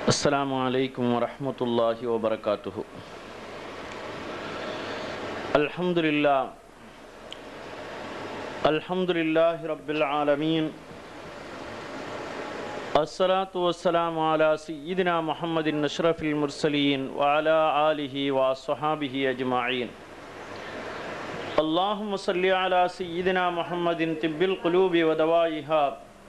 السلام عليكم ورحمة الله وبركاته الحمد لله الحمد لله رب العالمين الصلاة والسلام على سيدنا محمد أشرف المرسلين وعلى آله وصحابه أجمعين اللهم صل على سيدنا محمد طب القلوب ودوائها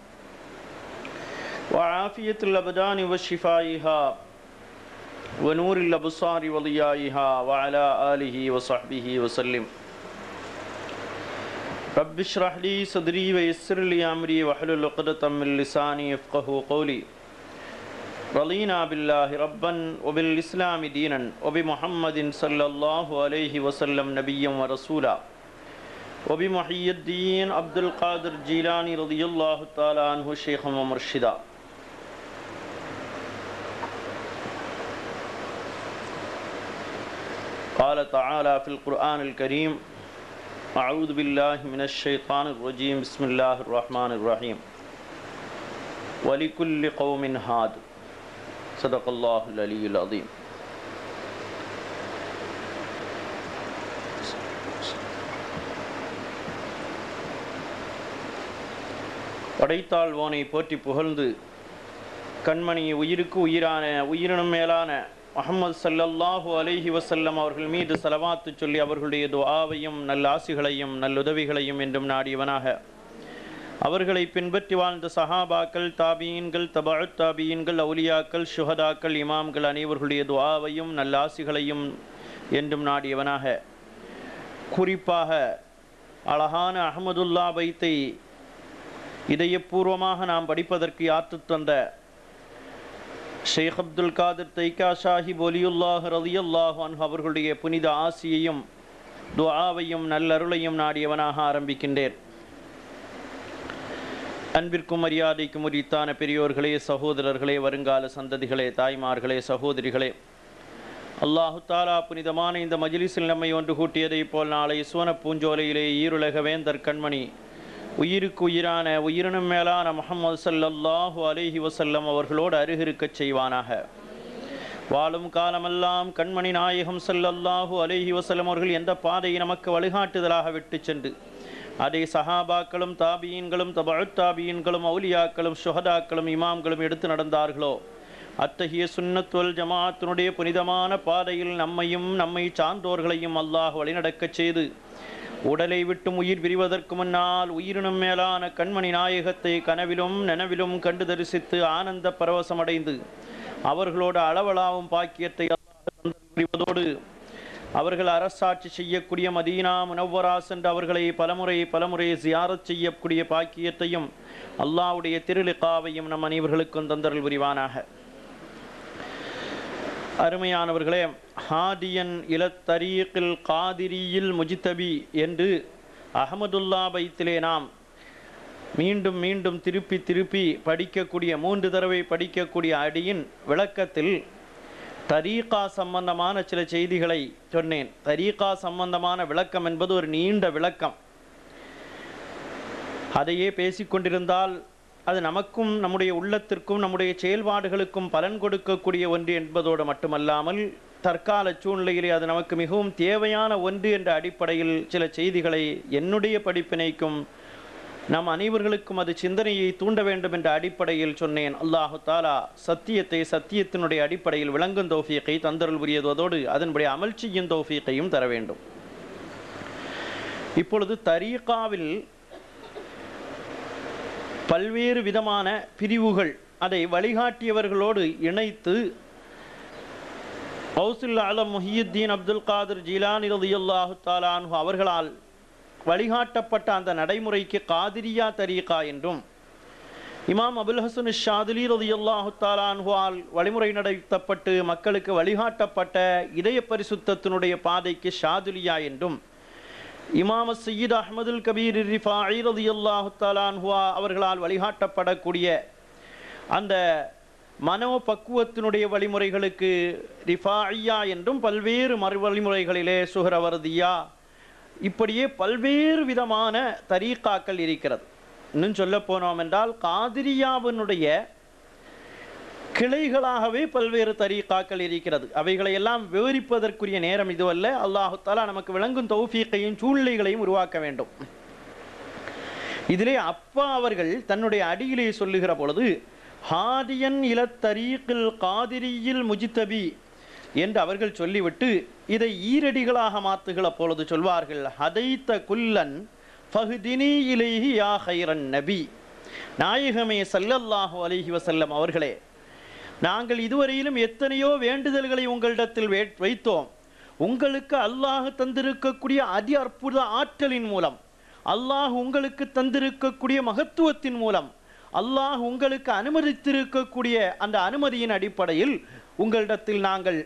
وعافية الأبدان وشفائها ونور الأبصار وضيائها وعلى آله وصحبه وسلم رب اشرح لي صدري ويسر لي أمري واحلل عقدة من لساني يفقه قولي رضينا بالله ربا وبالإسلام دينا وبمحمد صلى الله عليه وسلم نبيا ورسولا وبمحي الدين عبد القادر جيلاني رضي الله تعالى عنه شيخا ومرشدا قال تعالى في القرآن الكريم أعوذ بالله من الشيطان الرجيم بسم الله الرحمن الرحيم ولكل قوم هاد صدق الله العلي العظيم படைத்தாழ்வோனை போற்றி புகழ்ந்து கண்மணி உயிருக்கு உயிரான உயிரினும் மேலான முகமது சல்லல்லாஹு அலைஹி வசல்லம் அவர்கள் மீது செலவாத்து சொல்லி அவர்களுடைய துஆவையும் நல்ல ஆசிகளையும் நல்லுதவிகளையும் என்றும் நாடியவனாக அவர்களை பின்பற்றி வாழ்ந்த சஹாபாக்கள் தாபீன்கள் தபாழ் தாபீன்கள் அவுலியாக்கள் சுஹதாக்கள் இமாம்கள் அனைவர்களுடைய துஆவையும் நல்ல ஆசிகளையும் என்றும் நாடியவனாக குறிப்பாக அழகான அகமதுல்லா பைத்தை இதயபூர்வமாக நாம் படிப்பதற்கு யாத்து தந்த ஷேக் அப்துல் காதிர் தைக்கா ஷாஹிப் ஒலியுல்லாஹ் ரலியல்லாஹு அன்ஹு அவர்களுடைய புனித ஆசியையும் துஆவையும் நல்லருளையும் நாடியவனாக ஆரம்பிக்கின்றேன் அன்பிற்கும் மரியாதைக்கும் உரித்தான பெரியோர்களே சகோதரர்களே வருங்கால சந்ததிகளே தாய்மார்களே சகோதரிகளே அல்லாஹு தாலா புனிதமான இந்த மஜிலிஸில் நம்மை ஒன்று கூட்டியதைப் போல் நாளை சுவன பூஞ்சோலையிலே ஈருலக வேந்தர் கண்மணி உயிருக்கு உயிரான உயிரினும் மேலான முகமது சல்லல்லாஹு அலைஹி வசல்லம் அவர்களோடு அருகிருக்கச் செய்வானாக வாழும் காலமெல்லாம் கண்மணி நாயகம் சல்லல்லாஹு அலைஹி வசல்லம் அவர்கள் எந்த பாதையை நமக்கு வழிகாட்டுதலாக விட்டு சென்று அதை சஹாபாக்களும் தாபியன்களும் தபழ் தாபியன்களும் அவுலியாக்களும் சுஹதாக்களும் இமாம்களும் எடுத்து நடந்தார்களோ அத்தகைய சுன்னத்துவல் ஜமாத்தினுடைய புனிதமான பாதையில் நம்மையும் நம்மை சார்ந்தோர்களையும் அல்லாஹ் வழிநடக்கச் செய்து உடலை விட்டும் உயிர் பிரிவதற்கு முன்னால் உயிரினும் மேலான கண்மணி நாயகத்தை கனவிலும் நனவிலும் கண்டு தரிசித்து ஆனந்த பரவசமடைந்து அவர்களோடு அளவலாவும் பாக்கியத்தை புரிவதோடு அவர்கள் அரசாட்சி செய்யக்கூடிய மதீனா முனவ்வரா சென்று அவர்களை பலமுறை பலமுறை ஜியாரத் செய்யக்கூடிய பாக்கியத்தையும் அல்லாவுடைய திருலிகாவையும் நம் அனைவர்களுக்கும் தந்தரல் புரிவானாக அருமையானவர்களே ஹாதியன் இலத்தரீக்கில் காதிரியில் முஜித்தபி என்று அகமதுல்லா பைத்திலே நாம் மீண்டும் மீண்டும் திருப்பி திருப்பி படிக்கக்கூடிய மூன்று தடவை படிக்கக்கூடிய அடியின் விளக்கத்தில் தரீகா சம்பந்தமான சில செய்திகளை சொன்னேன் தரீகா சம்பந்தமான விளக்கம் என்பது ஒரு நீண்ட விளக்கம் அதையே பேசிக்கொண்டிருந்தால் அது நமக்கும் நம்முடைய உள்ளத்திற்கும் நம்முடைய செயல்பாடுகளுக்கும் பலன் கொடுக்கக்கூடிய ஒன்று என்பதோடு மட்டுமல்லாமல் தற்கால சூழ்நிலையிலே அது நமக்கு மிகவும் தேவையான ஒன்று என்ற அடிப்படையில் சில செய்திகளை என்னுடைய படிப்பினைக்கும் நம் அனைவர்களுக்கும் அது சிந்தனையை தூண்ட வேண்டும் என்ற அடிப்படையில் சொன்னேன் அல்லாஹு தாலா சத்தியத்தை சத்தியத்தினுடைய அடிப்படையில் விளங்கும் தௌஃபியத்தை தந்தருள் புரியதோடு அதன்படி அமல் செய்யும் தௌஃபியத்தையும் தர வேண்டும் இப்பொழுது தரீகாவில் பல்வேறு விதமான பிரிவுகள் அதை வழிகாட்டியவர்களோடு இணைத்து கௌசுல் ஆலம் முஹியுத்தீன் அப்துல் காதிர் ஜிலானி ரதியுல்லாஹு தாலானு அவர்களால் வழிகாட்டப்பட்ட அந்த நடைமுறைக்கு காதிரியா தரீகா என்றும் இமாம் அபுல் ஹசன் ஷாதுலி ரதியுல்லாஹு தாலான்ஹுவால் வழிமுறை நடத்தப்பட்டு மக்களுக்கு வழிகாட்டப்பட்ட இதய பரிசுத்தத்தினுடைய பாதைக்கு ஷாதுலியா என்றும் இமாம சையீத் அஹமதுல் கபீர் ரிஃபாயி ரதியுல்லாஹு தாலான்ஹுவா அவர்களால் வழிகாட்டப்படக்கூடிய அந்த மனோ பக்குவத்தினுடைய வழிமுறைகளுக்கு ரிஃபாயியா என்றும் பல்வேறு மறு வழிமுறைகளிலே சுஹரவர்தியா இப்படியே பல்வேறு விதமான தரீக்காக்கள் இருக்கிறது இன்னும் சொல்ல போனோம் என்றால் காதிரியாவினுடைய கிளைகளாகவே பல்வேறு தரீக்காக்கள் இருக்கிறது அவைகளை எல்லாம் விவரிப்பதற்குரிய நேரம் இதுவல்ல அல்லாஹு தாலா நமக்கு விளங்கும் தௌஃபீக்கையும் சூழ்நிலைகளையும் உருவாக்க வேண்டும் இதிலே அப்பா அவர்கள் தன்னுடைய அடியிலே சொல்லுகிற பொழுது ஹாதியன் இலத்தரீக்கில் காதிரியில் முஜித்தபி என்று அவர்கள் சொல்லிவிட்டு இதை ஈரடிகளாக மாற்றுகிற பொழுது சொல்வார்கள் ஹதைத்த குல்லன் ஃபஹ்தினி இலைஹி யா ஹைரன் நபி நாயகமே சல்லல்லாஹு அலைஹி வஸல்லம் அவர்களே நாங்கள் இதுவரையிலும் எத்தனையோ வேண்டுதல்களை உங்களிடத்தில் வே- வைத்தோம் உங்களுக்கு அல்லாஹ் தந்திருக்கக்கூடிய அதி அற்புத ஆற்றலின் மூலம் அல்லாஹ் உங்களுக்கு தந்திருக்கக்கூடிய மகத்துவத்தின் மூலம் அல்லாஹ் உங்களுக்கு அனுமதித்திருக்கக்கூடிய அந்த அனுமதியின் அடிப்படையில் உங்களிடத்தில் நாங்கள்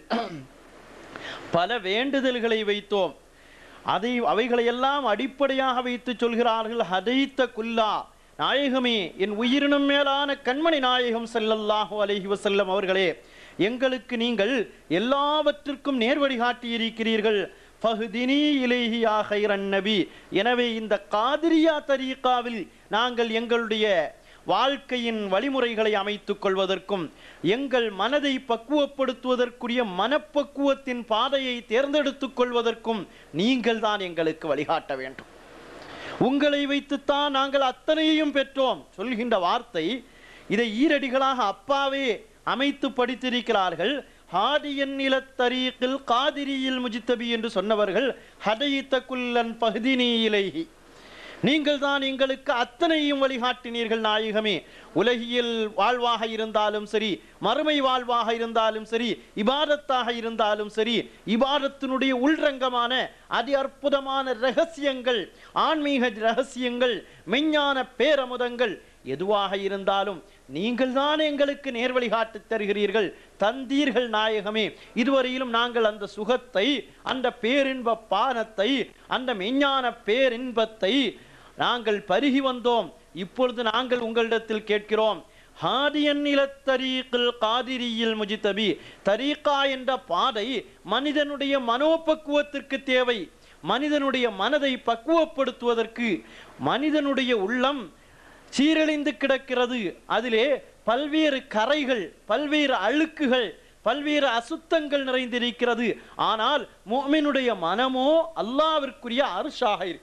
பல வேண்டுதல்களை வைத்தோம் அதை அவைகளையெல்லாம் அடிப்படையாக வைத்து சொல்கிறார்கள் ஹதைத்த குல்லா நாயகமே என் உயிரினும் மேலான கண்மணி நாயகம் ஸல்லல்லாஹு அலைஹி வஸல்லம் அவர்களே எங்களுக்கு நீங்கள் எல்லாவற்றிற்கும் நேர்வழி காட்டியிருக்கிறீர்கள் ஃபஹ்தினி இலைஹி யா ஹைரன் நபி எனவே இந்த காதிரியா தரீகாவில் நாங்கள் எங்களுடைய வாழ்க்கையின் வழிமுறைகளை அமைத்துக் கொள்வதற்கும் எங்கள் மனதை பக்குவப்படுத்துவதற்குரிய மனப்பக்குவத்தின் பாதையை தேர்ந்தெடுத்துக் கொள்வதற்கும் நீங்கள் தான் எங்களுக்கு வழிகாட்ட வேண்டும் உங்களை வைத்துத்தான் நாங்கள் அத்தனையையும் பெற்றோம் சொல்கின்ற வார்த்தை இதை ஈரடிகளாக அப்பாவே அமைத்து படித்திருக்கிறார்கள் ஹாடியன் நிலத்தரீக்கில் காதிரியில் முஜித்தபி என்று சொன்னவர்கள் ஹதைத்த குல்லன் பகுதினி இலைஹி நீங்கள் தான் எங்களுக்கு அத்தனையும் வழிகாட்டினீர்கள் நாயகமே உலகியல் வாழ்வாக இருந்தாலும் சரி மறுமை வாழ்வாக இருந்தாலும் சரி இபாதத்தாக இருந்தாலும் சரி இபாதத்தினுடைய உள்ரங்கமான அதி அற்புதமான ரகசியங்கள் ஆன்மீக ரகசியங்கள் மெஞ்ஞான பேரமுதங்கள் எதுவாக இருந்தாலும் நீங்கள் தான் எங்களுக்கு நேர்வழி காட்டித் தருகிறீர்கள் தந்தீர்கள் நாயகமே இதுவரையிலும் நாங்கள் அந்த சுகத்தை அந்த பேரின்ப பானத்தை அந்த மெஞ்ஞான பேரின்பத்தை நாங்கள் பருகி வந்தோம் இப்பொழுது நாங்கள் உங்களிடத்தில் கேட்கிறோம் ஹாதியன் இலத்தரீக்கில் காதிரியில் முஜித்தபி தரீகா என்ற பாதை மனிதனுடைய மனோபக்குவத்திற்கு தேவை மனிதனுடைய மனதை பக்குவப்படுத்துவதற்கு மனிதனுடைய உள்ளம் சீரழிந்து கிடக்கிறது அதிலே பல்வேறு கரைகள் பல்வேறு அழுக்குகள் பல்வேறு அசுத்தங்கள் நிறைந்திருக்கிறது ஆனால் முஃமினுடைய மனமோ அல்லாவிற்குரிய அரிசாக இருக்கு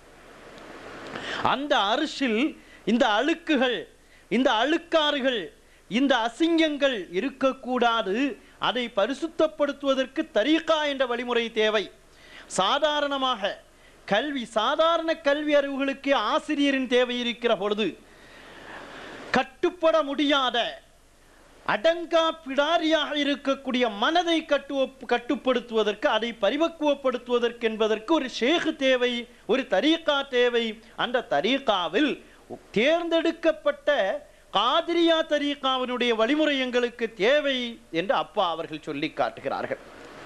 அந்த அரிசில் இந்த அழுக்குகள் இந்த அழுக்காறுகள் இந்த அசிங்கங்கள் இருக்கக்கூடாது அதை பரிசுத்தப்படுத்துவதற்கு தரீகா என்ற வழிமுறை தேவை சாதாரணமாக கல்வி சாதாரண கல்வி அறிவுகளுக்கு ஆசிரியரின் தேவை இருக்கிற பொழுது கட்டுப்பட முடியாத அடங்கா பிடாரியாக இருக்கக்கூடிய மனதை கட்டுவ கட்டுப்படுத்துவதற்கு அதை பரிபக்குவப்படுத்துவதற்கு என்பதற்கு ஒரு ஷேகு தேவை ஒரு தரீகா தேவை அந்த தரீகாவில் தேர்ந்தெடுக்கப்பட்ட காதிரியா தரீகாவினுடைய வழிமுறை எங்களுக்கு தேவை என்று அப்பா அவர்கள் சொல்லி காட்டுகிறார்கள்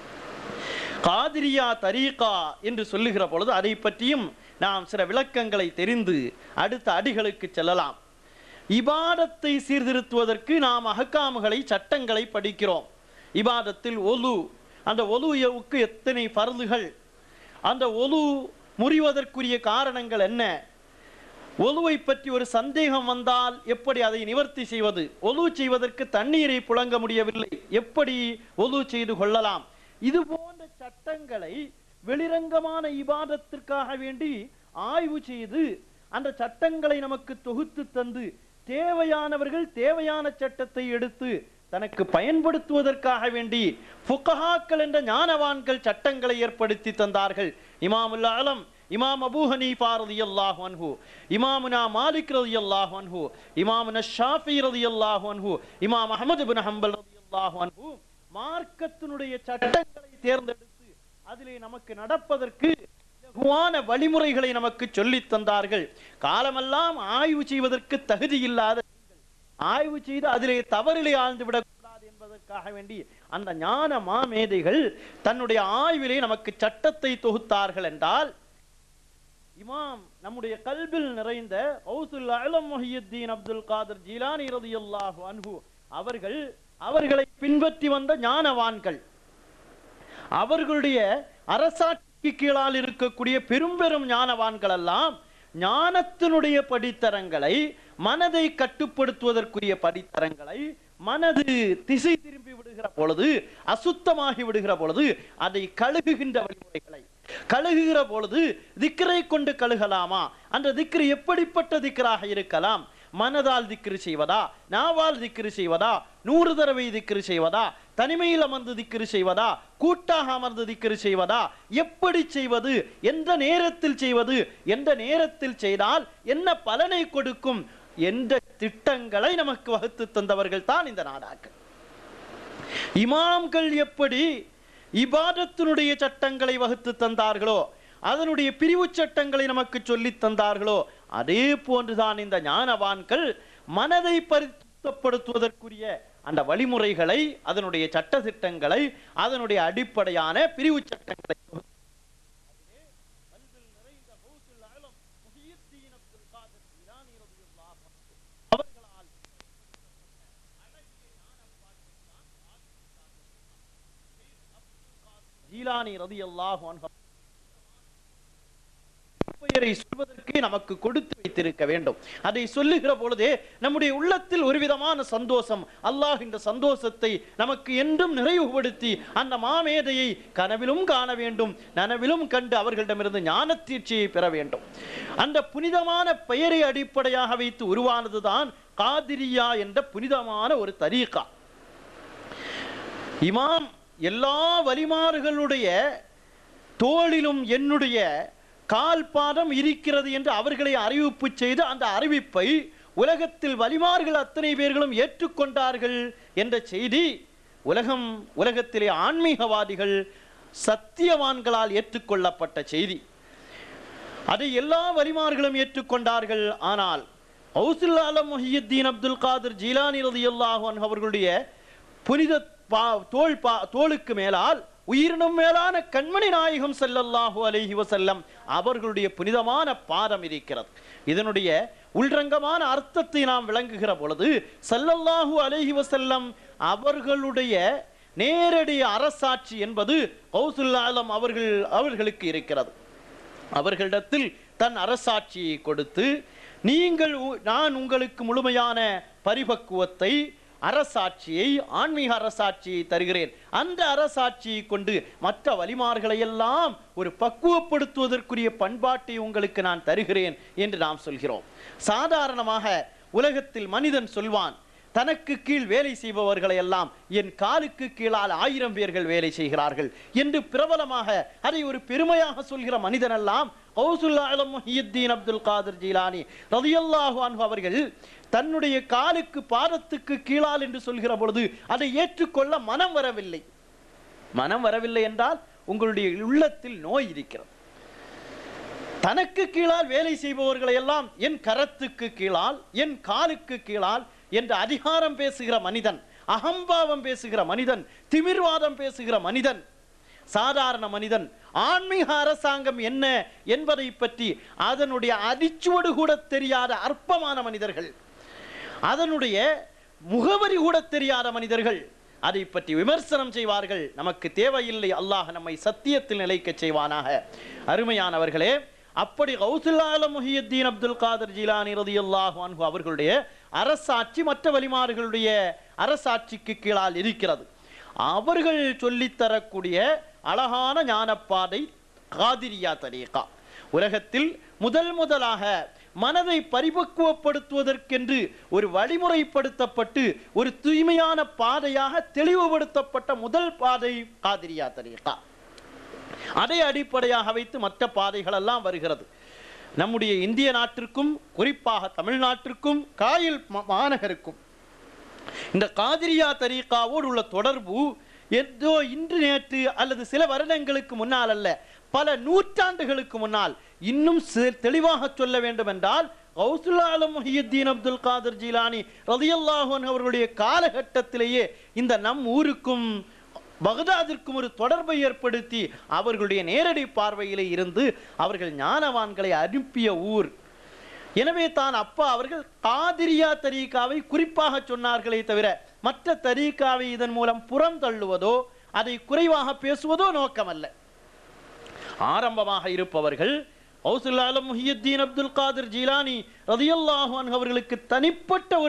காதிரியா தரீகா என்று சொல்லுகிற பொழுது அதை பற்றியும் நாம் சில விளக்கங்களை தெரிந்து அடுத்த அடிகளுக்கு செல்லலாம் இபாதத்தை சீர்திருத்துவதற்கு நாம் அகக்காமுகளை சட்டங்களை படிக்கிறோம் இபாதத்தில் ஒலு அந்த ஒலுவுக்கு எத்தனை பருதுகள் அந்த ஒலு முறிவதற்குரிய காரணங்கள் என்ன ஒலுவை பற்றி ஒரு சந்தேகம் வந்தால் எப்படி அதை நிவர்த்தி செய்வது ஒலு செய்வதற்கு தண்ணீரை புழங்க முடியவில்லை எப்படி ஒலு செய்து கொள்ளலாம் இது போன்ற சட்டங்களை வெளிரங்கமான இபாதத்திற்காக வேண்டி ஆய்வு செய்து அந்த சட்டங்களை நமக்கு தொகுத்து தந்து தேவையானவர்கள் தேவையான சட்டத்தை எடுத்து தனக்கு பயன்படுத்துவதற்காக வேண்டி ஃபுகஹாக்கள் என்ற ஞானவான்கள் சட்டங்களை ஏற்படுத்தி தந்தார்கள் இமாமுல் ஆலம் இமாம் அபூ ஹனீஃபா ரலியல்லாஹு அன்ஹு இமாமுனா மாலிக் ரலியல்லாஹு அன்ஹு இமாமுனா ஷாஃபி ரலியல்லாஹு அன்ஹு இமாம் அஹ்மத் இப்னு ஹம்பல் ரலியல்லாஹு அன்ஹு மார்க்கத்தினுடைய சட்டங்களை தேர்ந்தெடுத்து அதிலே நமக்கு நடப்பதற்கு இலகுவான வழிமுறைகளை நமக்கு சொல்லித் தந்தார்கள் காலமெல்லாம் ஆய்வு செய்வதற்கு தகுதி இல்லாத நீங்கள் ஆய்வு செய்து அதிலே தவறிலே ஆழ்ந்து விடக்கூடாது என்பதற்காக வேண்டி அந்த ஞான மாமேதைகள் தன்னுடைய ஆய்விலே நமக்கு சட்டத்தை தொகுத்தார்கள் என்றால் இமாம் நம்முடைய கல்பில் நிறைந்த கௌசுல் அலம் முஹியுத்தீன் அப்துல் காதர் ஜீலானி ரலியல்லாஹு அன்ஹு அவர்கள் அவர்களை பின்பற்றி வந்த ஞானவான்கள் அவர்களுடைய அரசாட்சிக்கு கீழால் இருக்கக்கூடிய பெரும் பெரும் ஞானவான்கள் எல்லாம் ஞானத்தினுடைய படித்தரங்களை மனதை கட்டுப்படுத்துவதற்குரிய படித்தரங்களை மனது திசை திரும்பி விடுகிற பொழுது அசுத்தமாகி விடுகிற பொழுது அதை கழுகுகின்ற வழிமுறைகளை கழுகுகிற பொழுது திக்கரை கொண்டு கழுகலாமா அந்த திக்ரு எப்படிப்பட்ட திக்கராக இருக்கலாம் மனதால் திக்ரு செய்வதா நாவால் திக்ரு செய்வதா நூறு தடவை திக்ரு செய்வதா தனிமையில் அமர்ந்து திக்ரு செய்வதா கூட்டாக அமர்ந்து திக்ரு செய்வதா எப்படி செய்வது எந்த நேரத்தில் செய்வது எந்த நேரத்தில் செய்தால் என்ன பலனை கொடுக்கும் என்ற திட்டங்களை நமக்கு வகுத்து தந்தவர்கள் தான் இந்த நாடாக்கள் இமாம்கள் எப்படி இபாதத்தினுடைய சட்டங்களை வகுத்து தந்தார்களோ அதனுடைய பிரிவு சட்டங்களை நமக்கு சொல்லி தந்தார்களோ அதே போன்றுதான் இந்த ஞானவான்கள் மனதை பரிசுத்தப்படுத்துவதற்குரிய அந்த வழிமுறைகளை அதனுடைய சட்ட திட்டங்களை அதனுடைய அடிப்படையான பிரிவு சட்டங்களை அவர்களால் ஜீலானி ரதியல்லாஹு அன்ஹு பெயரை சொல்வதற்கு நமக்கு கொடுத்து வைத்திருக்க வேண்டும் அதை சொல்லுகிற பொழுதே நம்முடைய உள்ளத்தில் ஒரு விதமான சந்தோஷம் அல்லாஹ் இந்த சந்தோஷத்தை நமக்கு என்றும் நிறைவுபடுத்தி அந்த மாமேதையை கனவிலும் காண வேண்டும் நனவிலும் கண்டு அவர்களிடமிருந்து ஞான தீட்சியை பெற வேண்டும் அந்த புனிதமான பெயரை அடிப்படையாக வைத்து உருவானதுதான் காதிரியா என்ற புனிதமான ஒரு தரீகா இமாம் எல்லா வலிமாறுகளுடைய தோளிலும் என்னுடைய கால் பாதம் இருக்கிறது என்று அவர்களை அறிவிப்பு செய்து அந்த அறிவிப்பை உலகத்தில் வலிமார்கள் அத்தனை பேர்களும் ஏற்றுக்கொண்டார்கள் என்ற செய்தி உலகம் உலகத்திலே ஆன்மீகவாதிகள் சத்தியவான்களால் ஏற்றுக்கொள்ளப்பட்ட செய்தி அதை எல்லா வலிமார்களும் ஏற்றுக்கொண்டார்கள் ஆனால் ஹவுசுல்லாலம் முஹியுத்தீன் அப்துல் காதிர் ஜீலானி ரதியல்லாஹு அன்ஹு அவர்களுடைய புனித பா தோல் பா தோளுக்கு மேலால் உயிரினும் மேலான கண்மணி நாயகம் ஸல்லல்லாஹு அலைஹி வஸல்லம் அவர்களுடைய புனிதமான பாதம் இருக்கிறது இதனுடைய உள்ரங்கமான அர்த்தத்தை நாம் விளங்குகிற பொழுது ஸல்லல்லாஹு அலைஹி வஸல்லம் அவர்களுடைய நேரடி அரசாட்சி என்பது கௌசுல் ஆலம் அவர்கள் அவர்களுக்கு இருக்கிறது அவர்களிடத்தில் தன் அரசாட்சியை கொடுத்து நீங்கள் உ- நான் உங்களுக்கு முழுமையான பரிபக்குவத்தை அரசாட்சியை ஆன்மீக அரசாட்சியை தருகிறேன் அந்த அரசாட்சியை கொண்டு மற்ற வலிமார்களை எல்லாம் ஒரு பக்குவப்படுத்துவதற்குரிய பண்பாட்டை உங்களுக்கு நான் தருகிறேன் என்று நாம் சொல்கிறோம் சாதாரணமாக உலகத்தில் மனிதன் சொல்வான் தனக்கு கீழ் வேலை செய்பவர்களை எல்லாம் என் காலுக்கு கீழால் ஆயிரம் பேர்கள் வேலை செய்கிறார்கள் என்று பிரபலமாக அதை ஒரு பெருமையாக சொல்கிற மனிதனெல்லாம் கௌசுல்லா அலம் முஹியுத்தீன் அப்துல் காதர் ஜீலானி ரதியல்லாஹு அன்ஹு அவர்கள் தன்னுடைய காலுக்கு பாதத்துக்கு கீழால் என்று சொல்கிற பொழுது அதை ஏற்றுக்கொள்ள மனம் வரவில்லை மனம் வரவில்லை என்றால் உங்களுடைய உள்ளத்தில் நோய் இருக்கிறது தனக்கு கீழால் வேலை செய்பவர்களை எல்லாம் என் கரத்துக்கு கீழால் என் காலுக்கு கீழால் என்று அதிகாரம் பேசுகிற மனிதன் அகம்பாவம் பேசுகிற மனிதன் திமிர்வாதம் பேசுகிற மனிதன் சாதாரண மனிதன் ஆன்மீக அரசாங்கம் என்ன என்பதை பற்றி அதனுடைய அடிச்சுவடு கூட தெரியாத அற்பமான மனிதர்கள் அதனுடைய முகவரி கூட தெரியாத மனிதர்கள் அதை பற்றி விமர்சனம் செய்வார்கள் நமக்கு தேவையில்லை அல்லாஹ் நம்மை சத்தியத்தில் நிலைக்கச் செய்வானாக அருமையானவர்களே அப்படி கௌசுல்லாலம் முஹியுத்தீன் அப்துல் காதர் ஜீலானி ரதியல்லாஹு அன்ஹு அவர்களுடைய அரசாட்சி மற்ற வலிமார்களுடைய அரசாட்சிக்கு கீழால் இருக்கிறது அவர்கள் சொல்லித் தரக்கூடிய அழகான ஞானப்பாதை காதிரியா தரீகா உலகத்தில் முதல் முதலாக மனதை பரிபக்குவப்படுத்துவதற்கென்று ஒரு வழிமுறைப்படுத்தப்பட்டு ஒரு தூய்மையான பாதையாக தெளிவுபடுத்தப்பட்ட முதல் பாதை காதிரியா தரீகா அதை அடிப்படையாக வைத்து மற்ற பாதைகள் எல்லாம் வருகிறது நம்முடைய இந்திய நாட்டிற்கும் குறிப்பாக தமிழ்நாட்டிற்கும் காயில் மா- மாநகருக்கும் இந்த காதிரியா தரீகாவோடு உள்ள தொடர்பு ஏதோ இன்று நேற்று அல்லது சில வருடங்களுக்கு முன்னால் அல்ல பல நூற்றாண்டுகளுக்கு முன்னால் இன்னும் சி- தெளிவாக சொல்ல வேண்டும் என்றால் கௌசுல்லா ஆலம் முஹியுத்தீன் அப்துல் காதர் ஜீலானி ரலியல்லாஹு அன்ஹு அவர்களுடைய காலகட்டத்திலேயே இந்த நம் ஊருக்கும் பகதாதிற்கும் ஒரு தொடர்பை ஏற்படுத்தி அவர்களுடைய நேரடி பார்வையிலே இருந்து அவர்கள் ஞானவான்களை அனுப்பிய ஊர் எனவே தான் அப்பா அவர்கள் காதிரியா தரீகாவை குறிப்பாக சொன்னார்களே தவிர மற்ற தரீகாவை இதன் மூலம் புறம் தள்ளுவதோ அதை குறைவாக பேசுவதோ நோக்கமல்ல ஆரம்பமாக இருப்பவர்கள் ஹவுசுல்லாலம் முஹியுத்தீன் அப்துல் காதிர் ஜீலானி ரதியல்லாஹு அன்ஹு அவர்களுக்கு தனிப்பட்ட ஒரு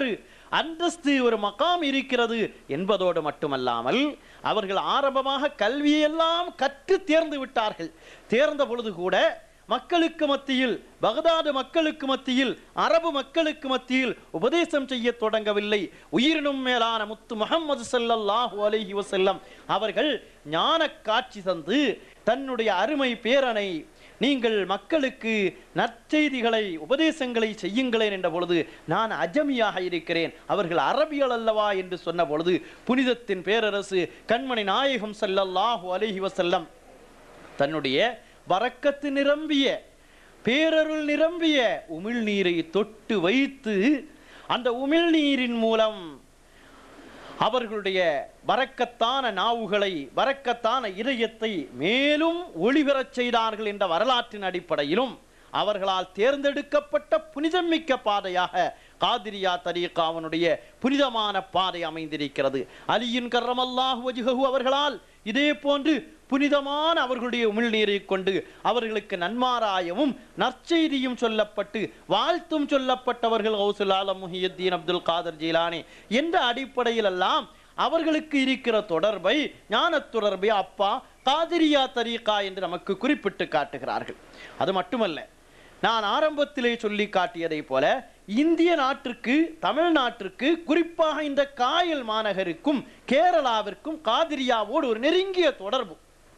அந்தஸ்து ஒரு மகாம் இருக்கிறது என்பதோடு மட்டுமல்லாமல் அவர்கள் ஆரம்பமாக கல்வியெல்லாம் கற்று தேர்ந்து விட்டார்கள் தேர்ந்த பொழுது கூட மக்களுக்கு மத்தியில் பகதாது மக்களுக்கு மத்தியில் அரபு மக்களுக்கு மத்தியில் உபதேசம் செய்ய தொடங்கவில்லை உயிரினும் மேலான முத்து முகமது ஸல்லல்லாஹு அலைஹி வஸல்லம் அவர்கள் ஞான காட்சி தந்து தன்னுடைய அருமை பேரனை நீங்கள் மக்களுக்கு நற்செய்திகளை உபதேசங்களை செய்யுங்களேன் என்ற பொழுது நான் அஜமியாக இருக்கிறேன் அவர்கள் அரபியல் அல்லவா என்று சொன்ன பொழுது புனிதத்தின் பேரரசு கண்மணி நாயகம் ஸல்லல்லாஹு அலைஹி வஸல்லம் தன்னுடைய வரக்கத்து நிரம்பிய பேரருள் நிரம்பிய உமிழ்நீரை தொட்டு வைத்து அந்த உமிழ்நீரின் மூலம் அவர்களுடைய வரக்கத்தான நாவுகளை வரக்கத்தான இதயத்தை மேலும் ஒளிபெறச் செய்தார்கள் என்ற வரலாற்றின் அடிப்படையிலும் அவர்களால் தேர்ந்தெடுக்கப்பட்ட புனிதமிக்க பாதையாக காதிரியா தரீகாவனுடைய புனிதமான பாதை அமைந்திருக்கிறது அலியின் கர்ரமல்லாஹு வஜ்ஹஹு அவர்களால் இதே போன்று புனிதமான அவர்களுடைய உமிழ்நீரை கொண்டு அவர்களுக்கு நன்மாராயமும் நற்செய்தியும் சொல்லப்பட்டு வாழ்த்தும் சொல்லப்பட்டவர்கள் கௌசுல் ஆலம் முஹியுத்தீன் அப்துல் காதர் ஜீலானி என்ற அடிப்படையில் எல்லாம் அவர்களுக்கு இருக்கிற தொடர்பை ஞான தொடர்பை அப்பா காதிரியா தரீகா என்று நமக்கு குறிப்பிட்டு காட்டுகிறார்கள் அது மட்டுமல்ல நான் ஆரம்பத்திலே சொல்லி காட்டியதை போல இந்திய நாட்டிற்கு தமிழ்நாட்டிற்கு குறிப்பாக இந்த காயல் மாநகருக்கும் கேரளாவிற்கும் காதிரியாவோடு ஒரு நெருங்கிய தொடர்பு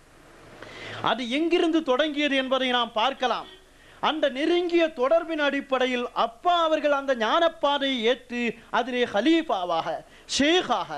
அது எங்கிருந்து தொடங்கியது என்பதை நாம் பார்க்கலாம் அந்த நெருங்கிய தொடர்பின் அடிப்படையில் அப்பா அவர்கள் அந்த ஞானப்பாதையை ஏற்று அதிலே ஹலீஃபாவாக ஷேகாக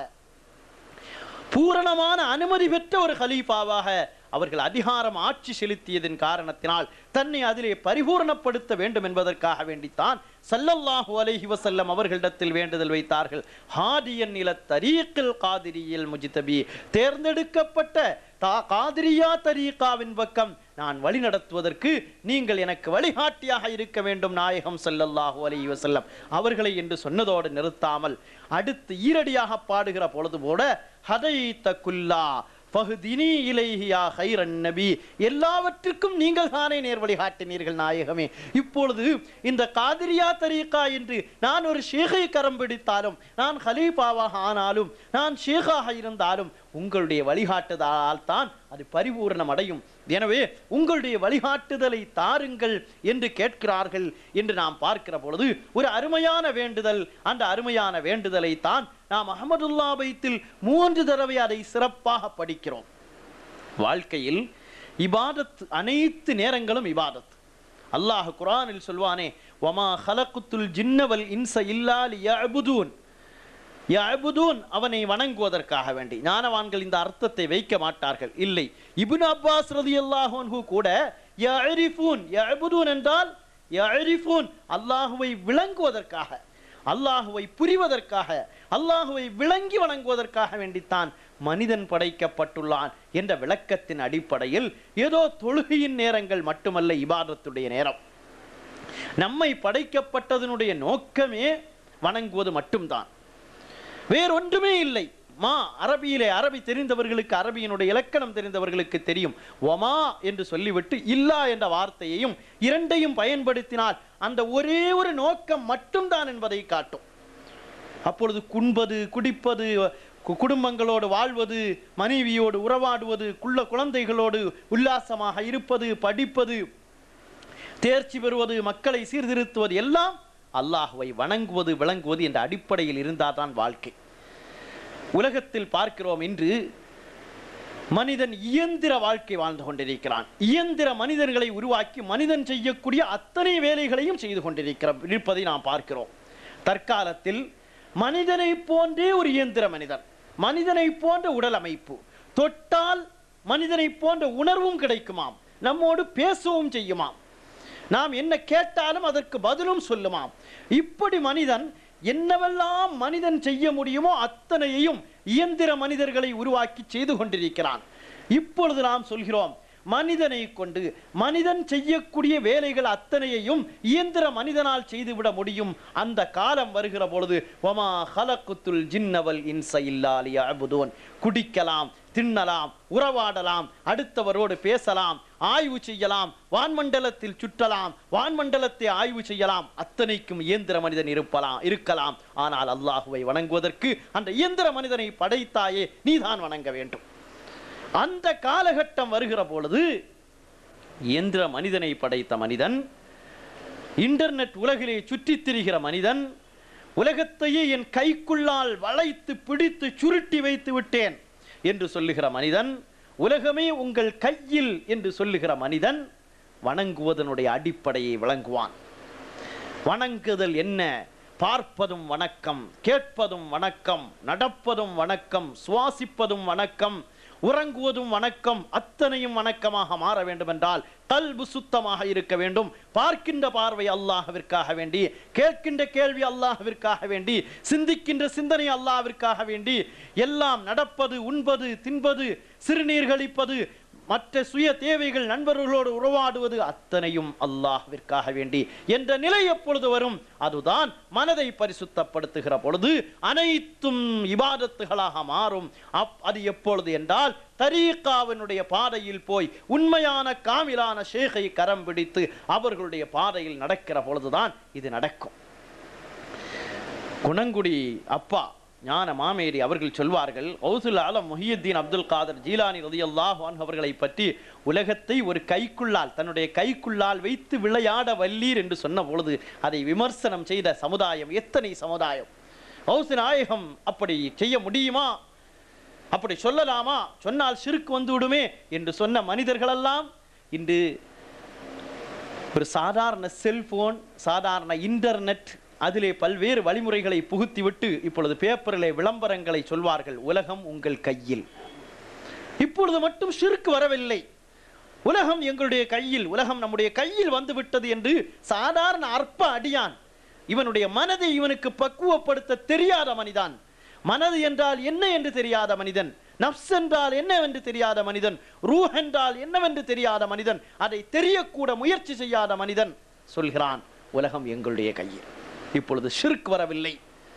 பூரணமான அனுமதி பெற்ற ஒரு ஹலீஃபாவாக அவர்கள் அதிகாரம் ஆட்சி செலுத்தியதன் காரணத்தினால் தன்னை அதிலே பரிபூரணப்படுத்த வேண்டும் என்பதற்காக வேண்டித்தான் சல்லல்லாஹு அலைஹி வஸல்லம் அவர்களிடத்தில் வேண்டுதல் வைத்தார்கள் ஹாதியன் நில தரீக்கில் காதிரியில் முஜிதபி தேர்ந்தெடுக்கப்பட்ட தா காதிரியா தரீகாவின் பக்கம் நான் வழி நடத்துவதற்கு நீங்கள் எனக்கு வழிகாட்டியாக இருக்க வேண்டும் நாயகம் ஸல்லல்லாஹு அலைஹி வஸல்லம் அவர்களை என்று சொன்னதோடு நிறுத்தாமல் அடுத்து ஈரடியாக பாடுகிற பொழுது கூட ஹதைத்த குல்லா ஃபஹ்தினி இலைஹியா ஹைரன் நபி எல்லாவற்றுக்கும் நீங்கள் தானே நேர் வழிகாட்டினீர்கள் நாயகமே இப்பொழுது இந்த காதிரியா தரீகா என்று நான் ஒரு ஷேகை கரம் பிடித்தாலும் நான் ஹலீஃபாவாக ஆனாலும் நான் ஷேகாக இருந்தாலும் உங்களுடைய வழிகாட்டுதலால் தான் அது பரிபூரணம் அடையும் எனவே உங்களுடைய வழிகாட்டுதலை தாருங்கள் என்று கேட்கிறார்கள் என்று நாம் பார்க்கிற பொழுது ஒரு அருமையான வேண்டுதல் அந்த அருமையான வேண்டுதலை தான் நாம் அகமதுல்லா பைத்தில் மூன்று தடவை அதை சிறப்பாக படிக்கிறோம் வாழ்க்கையில் இபாதத் அனைத்து நேரங்களும் இபாதத் அல்லாஹ் குரானில் சொல்வானே வமா ஹலக்குத்துல் ஜின்னவல் இன்ச இல்லா லியஅபுதூன் யஅபுதூன் அவனை வணங்குவதற்காக வேண்டி ஞானவான்கள் இந்த அர்த்தத்தை வைக்க மாட்டார்கள் இல்லை இப்னு அப்பாஸ் ரலியல்லாஹு அன்ஹு கூட யஅரிஃபூன் யஅபுதூன் என்றால் யஅரிஃபூன் அல்லாஹுவை விளங்குவதற்காக அல்லாஹுவை புரிவதற்காக அல்லாஹுவை விளங்கி வணங்குவதற்காக வேண்டித்தான் மனிதன் படைக்கப்பட்டுள்ளான் என்ற விளக்கத்தின் அடிப்படையில் ஏதோ தொழுகையின் நேரங்கள் மட்டுமல்ல இபாதத்துடைய நேரம் நம்மை படைக்கப்பட்டதனுடைய நோக்கமே வணங்குவது மட்டும்தான் வேறொன்றுமே இல்லை மா அரபியிலே அரபி தெரிந்தவர்களுக்கு அரபியினுடைய இலக்கணம் தெரிந்தவர்களுக்கு தெரியும் ஒமா என்று சொல்லிவிட்டு இல்லா என்ற வார்த்தையையும் இரண்டையும் பயன்படுத்தினால் அந்த ஒரே ஒரு நோக்கம் மட்டும்தான் என்பதை காட்டும் அப்பொழுது குண்பது குடிப்பது கு- குடும்பங்களோடு வாழ்வது மனைவியோடு உறவாடுவது குள்ள குழந்தைகளோடு உல்லாசமாக இருப்பது படிப்பது தேர்ச்சி பெறுவது மக்களை சீர்திருத்துவது எல்லாம் அல்லாஹுவை வணங்குவது விளங்குவது என்ற அடிப்படையில் இருந்தால்தான் வாழ்க்கை உலகத்தில் பார்க்கிறோம் இன்று மனிதன் இயந்திர வாழ்க்கை வாழ்ந்து கொண்டிருக்கிறான் இயந்திர மனிதர்களை உருவாக்கி மனிதன் செய்யக்கூடிய அத்தனை வேலைகளையும் செய்து கொண்டிருக்கிற இருப்பதை நாம் பார்க்கிறோம் தற்காலத்தில் மனிதனை போன்றே ஒரு இயந்திர மனிதன் மனிதனை போன்ற உடல் அமைப்பு தொட்டால் மனிதனை போன்ற உணர்வும் கிடைக்குமாம் நம்மோடு பேசவும் செய்யுமாம் நாம் என்ன கேட்டாலும் அதற்கு பதிலும் சொல்லுமாம் இப்படி மனிதன் என்னவெல்லாம் மனிதன் செய்ய முடியுமோ அத்தனையையும் இயந்திர மனிதர்களை உருவாக்கி செய்து கொண்டிருக்கிறான் இப்பொழுது நாம் சொல்கிறோம் மனிதனை கொண்டு மனிதன் செய்யக்கூடிய வேலைகள் அத்தனையையும் இயந்திர மனிதனால் செய்துவிட முடியும் அந்த காலம் வருகிற பொழுது ஒமா ஹலக்குத்துல் ஜின்னவல் இன்ச இல்லாலிய அபுதோன் குடிக்கலாம் தின்னலாம் உறவாடலாம் அடுத்தவரோடு பேசலாம் ஆய்வு செய்யலாம் வான்மண்டலத்தில் சுற்றலாம் வான்மண்டலத்தை ஆய்வு செய்யலாம் அத்தனைக்கும் இயந்திர மனிதன் இருப்பலாம் இருக்கலாம் ஆனால் அல்லாஹுவை வணங்குவதற்கு அந்த இயந்திர மனிதனை படைத்தாயே நீதான் வணங்க வேண்டும் அந்த காலகட்டம் வருகிற பொழுது இயந்திர மனிதனை படைத்த மனிதன் இன்டர்நெட் உலகிலே சுற்றித் திரிகிற மனிதன் உலகத்தையே என் கைக்குள்ளால் வளைத்து பிடித்து சுருட்டி வைத்து விட்டேன் என்று சொல்லுகிற மனிதன் உலகமே உங்கள் கையில் என்று சொல்லுகிற மனிதன் வணங்குவதனுடைய அடிப்படையை விளங்குவான் வணங்குதல் என்ன பார்ப்பதும் வணக்கம் கேட்பதும் வணக்கம் நடப்பதும் வணக்கம் சுவாசிப்பதும் வணக்கம் உறங்குவதும் வணக்கம் அத்தனையும் வணக்கமாக மாற வேண்டும் என்றால் கல்பு சுத்தமாக இருக்க வேண்டும் பார்க்கின்ற பார்வை அல்லாஹ்விற்காக வேண்டி கேட்கின்ற கேள்வி அல்லாஹ்விற்காக வேண்டி சிந்திக்கின்ற சிந்தனை அல்லாஹ்விற்காக வேண்டி எல்லாம் நடப்பது உண்பது தின்பது சிறுநீர் கழிப்பது மற்ற சுய தேவைகள் நண்பர்களோடு உறவாடுவது அத்தனையும் அல்லாஹ்விற்காக வேண்டி என்ற நிலை எப்பொழுது வரும் அதுதான் மனதை பரிசுத்தப்படுத்துகிற பொழுது அனைத்தும் இபாதத்துகளாக மாறும் அப் அது எப்பொழுது என்றால் தரீகாவினுடைய பாதையில் போய் உண்மையான காமிலான ஷேகை கரம் பிடித்து அவர்களுடைய பாதையில் நடக்கிற பொழுதுதான் இது நடக்கும் குணங்குடி அப்பா ஞான மாமேரி அவர்கள் சொல்வார்கள் கௌசுல் ஆலம் முஹியுத்தீன் அப்துல் காதர் ஜீலானி ரதியல்லாஹு அன்ஹு அவர்களை பற்றி உலகத்தை ஒரு கைக்குள்ளால் தன்னுடைய கைக்குள்ளால் வைத்து விளையாட வல்லீர் என்று சொன்ன பொழுது அதை விமர்சனம் செய்த சமுதாயம் எத்தனை சமுதாயம் கௌசு நாயகம் அப்படி செய்ய முடியுமா அப்படி சொல்லலாமா சொன்னால் சிறுக்கு வந்து விடுமே என்று சொன்ன மனிதர்களெல்லாம் இன்று ஒரு சாதாரண செல்போன் சாதாரண இன்டர்நெட் அதிலே பல்வேறு வழிமுறைகளை புகுத்திவிட்டு இப்பொழுது பேப்பரிலே விளம்பரங்களை சொல்வார்கள் உலகம் உங்கள் கையில் இப்பொழுது மட்டும் ஷிர்க் வரவில்லை உலகம் எங்களுடைய கையில் உலகம் நம்முடைய கையில் வந்து விட்டது என்று சாதாரண அற்ப அடியான் இவனுடைய மனதை இவனுக்கு பக்குவப்படுத்த தெரியாத மனிதன் மனது என்றால் என்ன என்று தெரியாத மனிதன் நப்ஸ் என்றால் என்னவென்று தெரியாத மனிதன் ரூஹ் என்றால் என்னவென்று தெரியாத மனிதன் அதை தெரியக்கூட முயற்சி செய்யாத மனிதன் சொல்கிறான் உலகம் எங்களுடைய கையில் இப்பொழுது ஷிர்க் வரவில்லை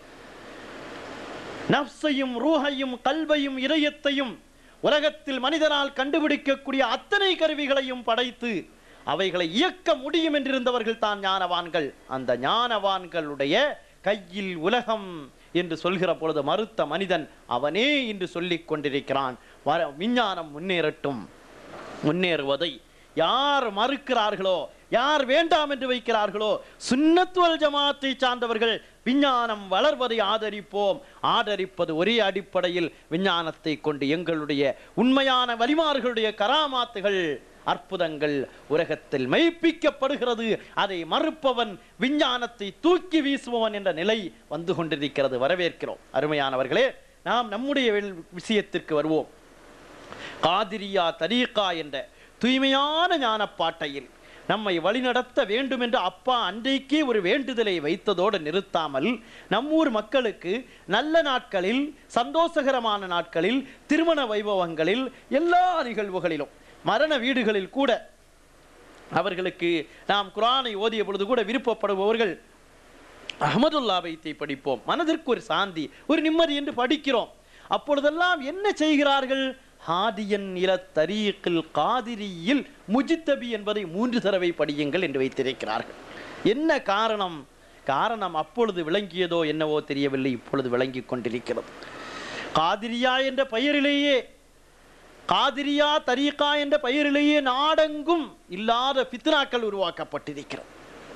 நப்சையும் ரூஹையும் கல்வையும் இதயத்தையும் உலகத்தில் மனிதனால் கண்டுபிடிக்கக்கூடிய அத்தனை கருவிகளையும் படைத்து அவைகளை இயக்க முடியும் என்றிருந்தவர்கள் தான் ஞானவான்கள் அந்த ஞானவான்களுடைய கையில் உலகம் என்று சொல்கிற பொழுது மறுத்த மனிதன் அவனே என்று சொல்லிக் கொண்டிருக்கிறான் வர விஞ்ஞானம் முன்னேறட்டும் முன்னேறுவதை யார் மறுக்கிறார்களோ யார் வேண்டாம் என்று வைக்கிறார்களோ சுன்னத்துவல் ஜமாத்தை சார்ந்தவர்கள் விஞ்ஞானம் வளர்வதை ஆதரிப்போம் ஆதரிப்பது ஒரே அடிப்படையில் விஞ்ஞானத்தை கொண்டு எங்களுடைய உண்மையான வலிமார்களுடைய கராமாத்துகள் அற்புதங்கள் உலகத்தில் மெய்ப்பிக்கப்படுகிறது அதை மறுப்பவன் விஞ்ஞானத்தை தூக்கி வீசுபவன் என்ற நிலை வந்து கொண்டிருக்கிறது வரவேற்கிறோம் அருமையானவர்களே நாம் நம்முடைய வில்- விஷயத்திற்கு வருவோம் காதிரியா தரீகா என்ற தூய்மையான ஞானப்பாட்டையில் நம்மை வழிநடத்த வேண்டும் என்று அப்பா அன்றைக்கே ஒரு வேண்டுதலை வைத்ததோடு நிறுத்தாமல் நம்மூர் மக்களுக்கு நல்ல நாட்களில் சந்தோஷகரமான நாட்களில் திருமண வைபவங்களில் எல்லா நிகழ்வுகளிலும் மரண வீடுகளில் கூட அவர்களுக்கு நாம் குரானை ஓதிய பொழுது கூட விருப்பப்படுபவர்கள் அஹமதுல்லா வைத்தை படிப்போம் மனதிற்கு ஒரு சாந்தி ஒரு நிம்மதி என்று படிக்கிறோம் அப்பொழுதெல்லாம் என்ன செய்கிறார்கள் ஹாதியன் இல தரீக்கில் காதிரியில் முஜித்தபி என்பதை மூன்று தடவை படியுங்கள் என்று வைத்திருக்கிறார்கள் என்ன காரணம் காரணம் அப்பொழுது விளங்கியதோ என்னவோ தெரியவில்லை இப்பொழுது விளங்கிக் கொண்டிருக்கிறது காதிரியா என்ற பெயரிலேயே காதிரியா தரீகா என்ற பெயரிலேயே நாடெங்கும் இல்லாத பித்னாக்கள் உருவாக்கப்பட்டிருக்கிறது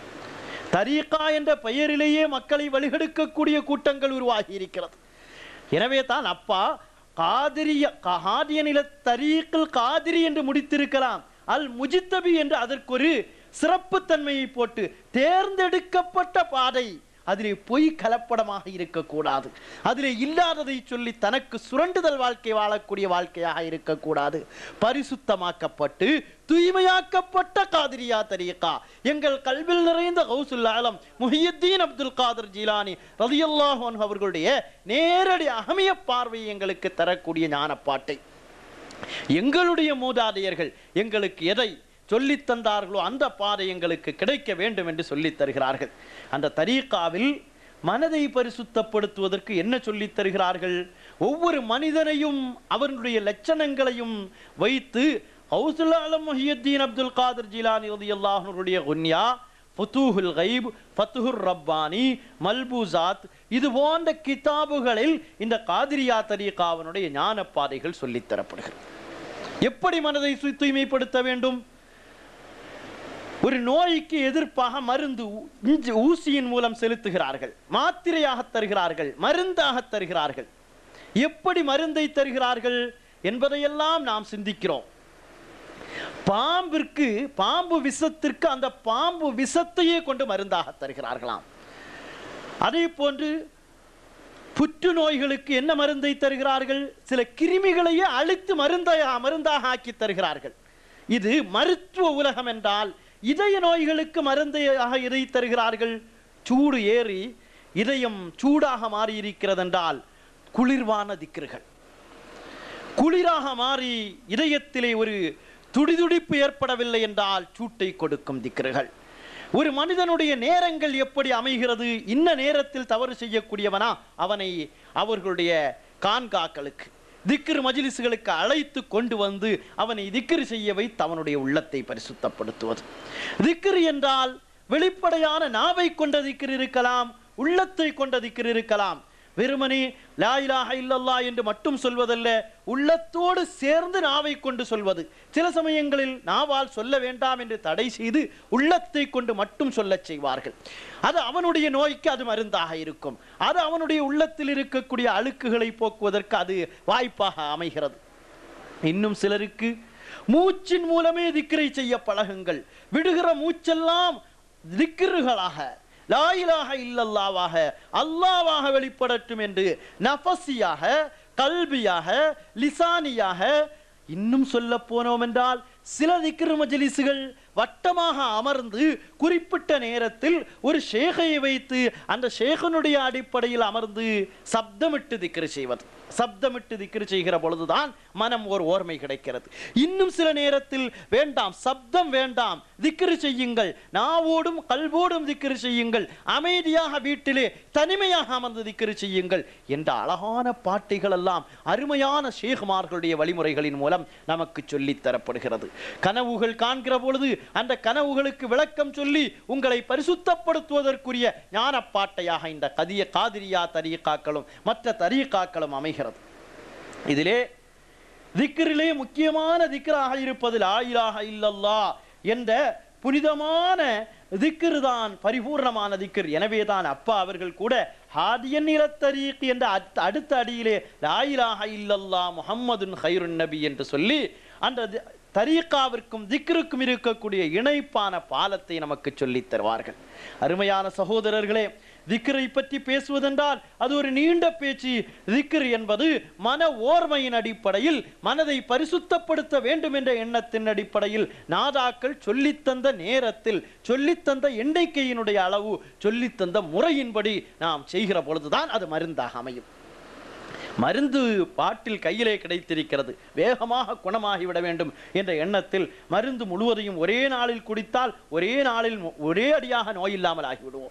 தரீகா என்ற பெயரிலேயே மக்களை வழிகெடுக்கக்கூடிய கூட்டங்கள் உருவாகி இருக்கிறது எனவே தான் அப்பா காதிரிய காதியனில தரீக்கில் காதிரி என்று முடித்திருக்கலாம் அல் முஜித்தபி என்று அதற்கொரு சிறப்புத்தன்மையை போட்டு தேர்ந்தெடுக்கப்பட்ட பாதை அதிலே பொய் கலப்படமாக இருக்கக்கூடாது அதிலே இல்லாததை சொல்லி தனக்கு சுரண்டுதல் வாழ்க்கை வாழக்கூடிய வாழ்க்கையாக இருக்கக்கூடாது பரிசுத்தமாக்கப்பட்டு தூய்மையாக்கப்பட்ட காதிரியா தரீகா எங்கள் கல்வில் நிறைந்த கௌசுல் ஆலம் முஹியுத்தீன் அப்துல் காதர் ஜீலானி ரலியல்லாஹு அன்ஹு அவர்களுடைய நேரடி அகமிய பார்வை எங்களுக்கு தரக்கூடிய ஞானப்பாட்டை எங்களுடைய மூதாதையர்கள் எங்களுக்கு எதை சொல்லித் தந்தார்களோ அந்த பாதை எங்களுக்கு கிடைக்க வேண்டும் என்று சொல்லித் தருகிறார்கள் அந்த தரீகாவில் மனதை பரிசுத்தப்படுத்துவதற்கு என்ன சொல்லித் தருகிறார்கள் ஒவ்வொரு மனிதனையும் அவர்களுடைய லட்சணங்களையும் வைத்து ஹவுசுல் ஆலம் முஹியுத்தீன் அப்துல் காதர் ஜிலானி ரலியல்லாஹுனுடைய குன்யா ஃபுதூஹுல் கைப் ஃபத்துஹுர் ரப்பானி மல்பூசாத் இது போன்ற கிதாபுகளில் இந்த காதிரியா தரீகாவனுடைய ஞான பாதைகள் சொல்லித் தரப்படுகிறது எப்படி மனதை சு- தூய்மைப்படுத்த வேண்டும் ஒரு நோய்க்கு எதிர்ப்பாக மருந்து ஊ- இஞ்சி- ஊசியின் மூலம் செலுத்துகிறார்கள் மாத்திரையாக தருகிறார்கள் மருந்தாக தருகிறார்கள் எப்படி மருந்தை தருகிறார்கள் என்பதையெல்லாம் நாம் சிந்திக்கிறோம் பாம்பிற்கு பாம்பு விஷத்திற்கு அந்த பாம்பு விஷத்தையே கொண்டு மருந்தாக தருகிறார்களாம் அதே போன்று புற்றுநோய்களுக்கு என்ன மருந்தை தருகிறார்கள் சில கிருமிகளையே அழித்து மருந்தையா மருந்தாக ஆக்கி தருகிறார்கள் இது மருத்துவ உலகம் என்றால் இதய நோய்களுக்கு மருந்தையாக எதை தருகிறார்கள் சூடு ஏறி இதயம் சூடாக மாறி இருக்கிறது என்றால் குளிர்வான திக்கிர்கள் குளிராக மாறி இதயத்திலே ஒரு துடிதுடிப்பு ஏற்படவில்லை என்றால் சூட்டை கொடுக்கும் திக்கிர்கள் ஒரு மனிதனுடைய நேரங்கள் எப்படி அமைகிறது இன்ன நேரத்தில் தவறு செய்யக்கூடியவனா அவனை அவர்களுடைய கான்காக்களுக்கு திக்ரு மஜ்லிஸ்களுக்கு அழைத்து கொண்டு வந்து அவனை திக்ரு செய்ய வைத்து அவனுடைய உள்ளத்தை பரிசுத்தப்படுத்துவது திக்ரு என்றால் வெளிப்படையான நாவை கொண்ட திக்ரு இருக்கலாம் உள்ளத்தை கொண்ட திக்ரு இருக்கலாம் வெறுமனே லா இலாஹ இல்லல்லாஹ் என்று மட்டும் சொல்வதல்ல உள்ளத்தோடு சேர்ந்து நாவை கொண்டு சொல்வது சில சமயங்களில் நாவால் சொல்ல வேண்டாம் என்று தடை செய்து உள்ளத்தை கொண்டு மட்டும் சொல்லச் செய்வார்கள் அது அவனுடைய நோய்க்கு அது மருந்தாக இருக்கும் அது அவனுடைய உள்ளத்தில் இருக்கக்கூடிய அழுக்குகளை போக்குவதற்கு அது வாய்ப்பாக அமைகிறது இன்னும் சிலருக்கு மூச்சின் மூலமே திக்ரை செய்ய பழகுங்கள் விடுகிற மூச்செல்லாம் திக்ருகளாக லா இலாஹ இல்லல்லாவாக அல்லாவாக வெளிப்படட்டும் என்று நஃபஸியாக கல்பியாக லிசானியாக இன்னும் சொல்ல போனோம் என்றால் சில திக்ரு மஜ்லிஸுகள் வட்டமாக அமர்ந்து குறிப்பிட்ட நேரத்தில் ஒரு ஷேகையை வைத்து அந்த ஷேகனுடைய அடிப்படையில் அமர்ந்து சப்தமிட்டு திக்ரு செய்வது சப்தமிட்டு திக்ரு செய்கிற பொழுதுதான் மனம் ஒரு ஓர்மை கிடைக்கிறது இன்னும் சில நேரத்தில் வேண்டாம் சப்தம் வேண்டாம் திக்ரு செய்யுங்கள் நாவோடும் கல்வோடும் திக்ரு செய்யுங்கள் அமைதியாக வீட்டிலே தனிமையாக அமர்ந்து திக்ரு செய்யுங்கள் என்ற அழகான பாட்டைகள் எல்லாம் அருமையான ஷேகுமார்களுடைய வழிமுறைகளின் மூலம் நமக்கு சொல்லித் தரப்படுகிறது கனவுகள் காண்கிற பொழுது அந்த கனவுகளுக்கு விளக்கம் சொல்லி உங்களை பரிசுத்தப்படுத்துவதற்குரிய ஞானப்பாட்டையாக இந்த கதிய காதிரியா தரீகாக்களும் மற்ற தரீகாக்களும் அமைகிறது இதிலே திக்ரிலே முக்கியமான திக்ராக இருப்பது லா இலாஹ இல்லல்லா என்ற புனிதமான திக்ர் தான் பரிபூர்ணமான திக்ர் எனவே தான் அப்பா அவர்கள் கூட ஹாதியன் இலத்தரீக் என்ற அத்- அடுத்த அடியிலே லா இலாஹ இல்லல்லா முஹம்மதுன் ஹைருன் நபி என்று சொல்லி அந்த தி- தரீக்காவிற்கும் திக்ருக்கும் இருக்கக்கூடிய இணைப்பான பாலத்தை நமக்கு சொல்லித் தருவார்கள் அருமையான சகோதரர்களே திக்ரை பற்றி பேசுவதென்றால் அது ஒரு நீண்ட பேச்சு திக்ர் என்பது மன ஓர்மையின் அடிப்படையில் மனதை பரிசுத்தப்படுத்த வேண்டும் என்ற எண்ணத்தின் அடிப்படையில் நாதாக்கள் சொல்லித்தந்த நேரத்தில் சொல்லித்தந்த எண்ணிக்கையினுடைய அளவு சொல்லித்தந்த முறையின்படி நாம் செய்கிற பொழுதுதான் அது மருந்தாக அமையும் மருந்து பாட்டில் கையிலே கிடைத்திருக்கிறது வேகமாக குணமாகிவிட வேண்டும் என்ற எண்ணத்தில் மருந்து முழுவதையும் ஒரே நாளில் குடித்தால் ஒரே நாளில் மு- ஒரே அடியாக நோய் இல்லாமல் ஆகிவிடுவோம்